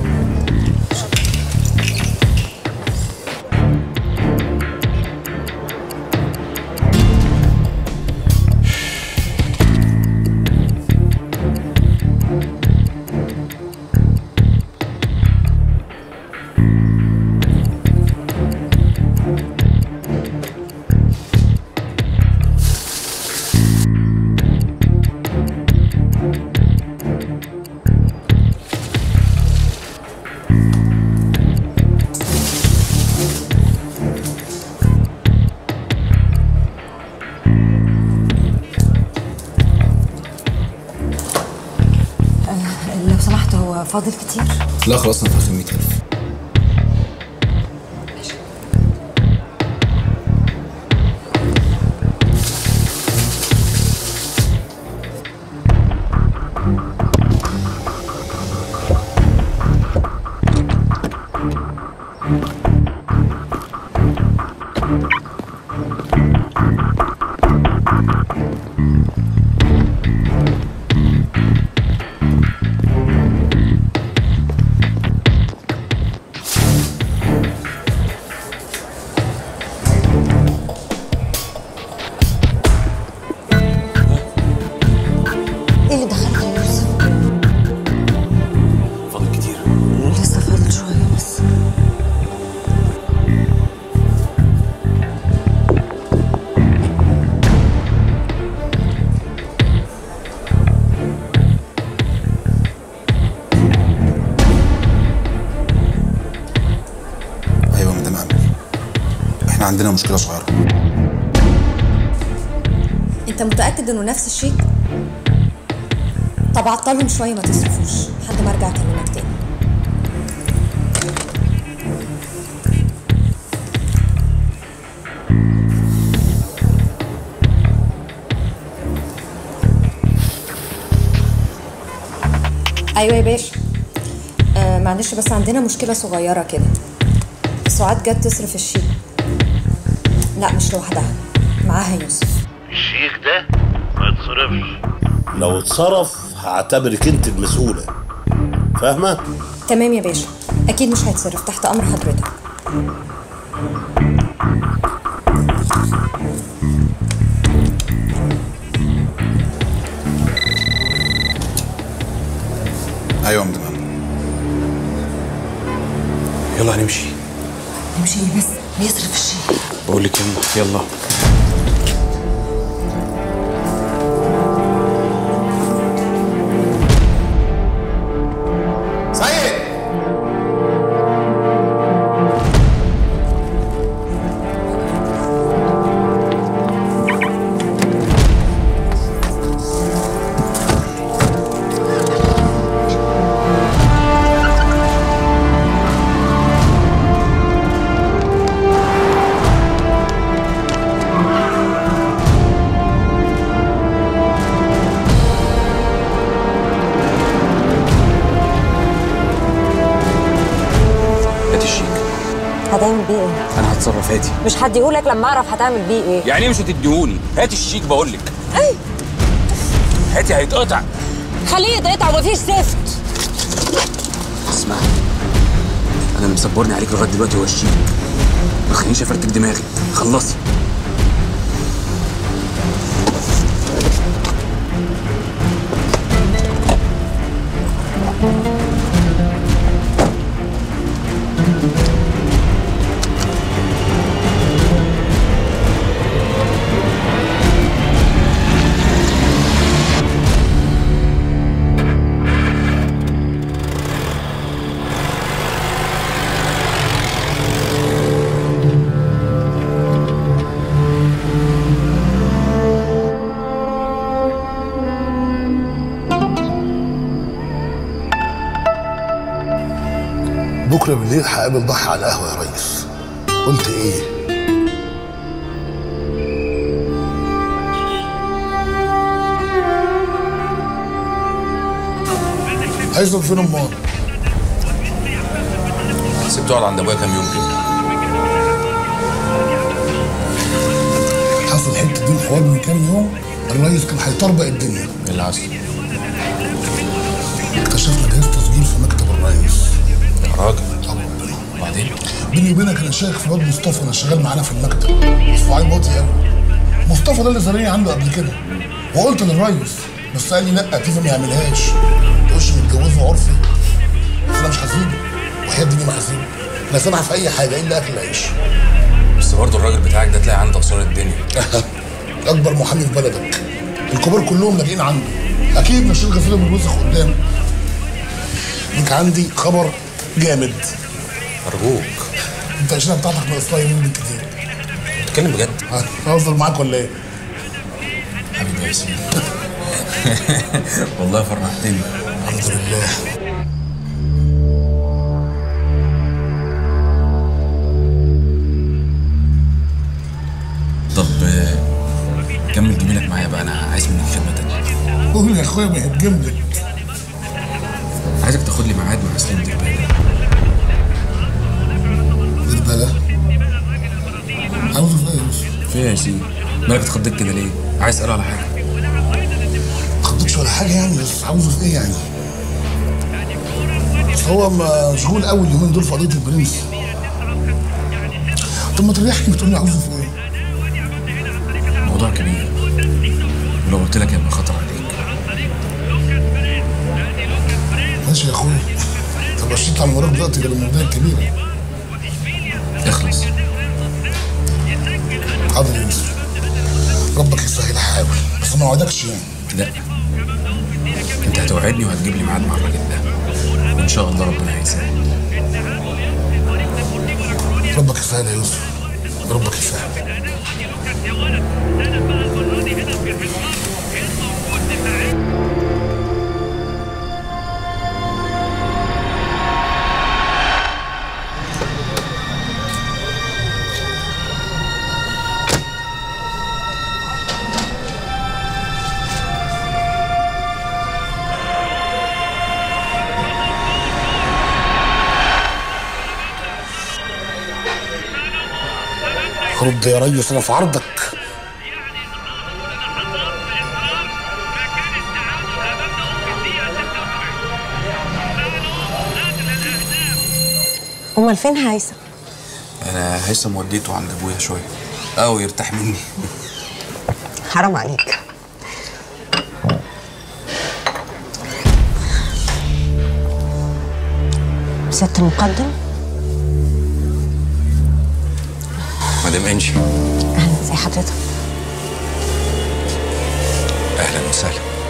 آه، لو سمحت هو فاضل كتير لا خلاص انا في اخر 100000 Thank you. لسه فاضل شوية بس ايوه يا مدام امل احنا عندنا مشكله صغيره انت متاكد انه نفس الشيك طب عطلهم شويه ما تصرفوش لحد ما ارجع اكلمك تاني ايوه يا باشا آه معلش بس عندنا مشكله صغيره كده سعاد جت تصرف الشيك لا مش لوحدها معاها يوسف الشيخ ده ما يتصرفش لو اتصرف هعتبرك انت المسؤولة فاهمة؟ تمام يا باشا اكيد مش هيتصرف تحت امر حضرتك ايوه يا مدام امل يلا هنمشي نمشي إيه بس بيصرف الشيك بقول لك يلا يلا سيد هاتي الشيك هتعمل بيه ايه؟ انا هتصرف هاتي مش حد يقولك لما اعرف هتعمل بيه ايه؟ يعني ايه مش هتديهوني هاتي الشيك بقول لك اي هاتي هيتقطع خليه يتقطع ومفيش زفت اسمع انا اللي مصبرني عليك لغايه دلوقتي هو الشيك ما تخلينيش افرتك دماغي خلصي بكره بالليل هقابل ضحي على القهوه يا ريس قلت ايه هيثم فين امال سبته اقعد عند ابويا كام يوم كده حصل حته دي الحوار من كام يوم الريس كان هيطربق الدنيا ايه اللي حصل؟ اكتشفنا جهاز تسجيل في مكتب الريس يا راجل وبعدين؟ بيني وبينك انا شايك في الواد مصطفى اللي شغال معانا في المكتب اسمه واطي قوي مصطفى ده اللي زارني عنده قبل كده وقلت للريس بس قال لي لا تيفا ما يعملهاش تقولش متجوزه عرفي بس انا مش هسيبه وحياة دي ما هسيبه انا سامع في اي حاجه الا اكل العيش بس برضه الراجل بتاعك ده تلاقي عنده اسرار الدنيا اكبر محامي في بلدك الكبار كلهم لاجئين عنده اكيد مش الغسيل بالوسخ قدامه ليك عندي خبر جامد ارجوك انت العشره بتاعتك ناقص لها يومين بالكتير بتتكلم بجد هفضل معاك ولا ايه؟ حبيبي يا ياسين والله فرحتني الحمد لله طب آه، كمل جميلك معايا بقى انا عايز منك خدمه تانية قول يا اخويا ما هتجيب لك عايزك تاخد لي ميعاد مع اسلام ديربالي دردله عاوزه في ايه يا يوسف؟ في إيه يا ياسين مالك اتخضيت كده ليه عايز اساله على حاجه ما خدتش ولا حاجه يعني بس عاوزه في ايه يعني؟ بس هو مشغول قوي اليومين دول في قضيه البرنس طب ما تريحني بتقول لي عاوزه في ايه؟ موضوع كبير ولو قلت لك هيبقى خطر عليك ماشي يا اخويا طب مش تطلع من وراك دلوقتي غير المواضيع الكبيره اخلص حاضر يا يوسف ربك يسهل حاول بس ما وعدكش يعني لا انت هتوعدني وهتجيب لي ميعاد مع الراجل ده وان شاء الله ربنا هيسهل ربك يسهل يا يوسف ربك يسهل رد يا ريس انا في عرضك امال فين هيثم انا هيثم وديته عند ابويا شويه او يرتاح مني حرام عليك سيادة المقدم مدام انشي اهلا زي حضرتك اهلا وسهلا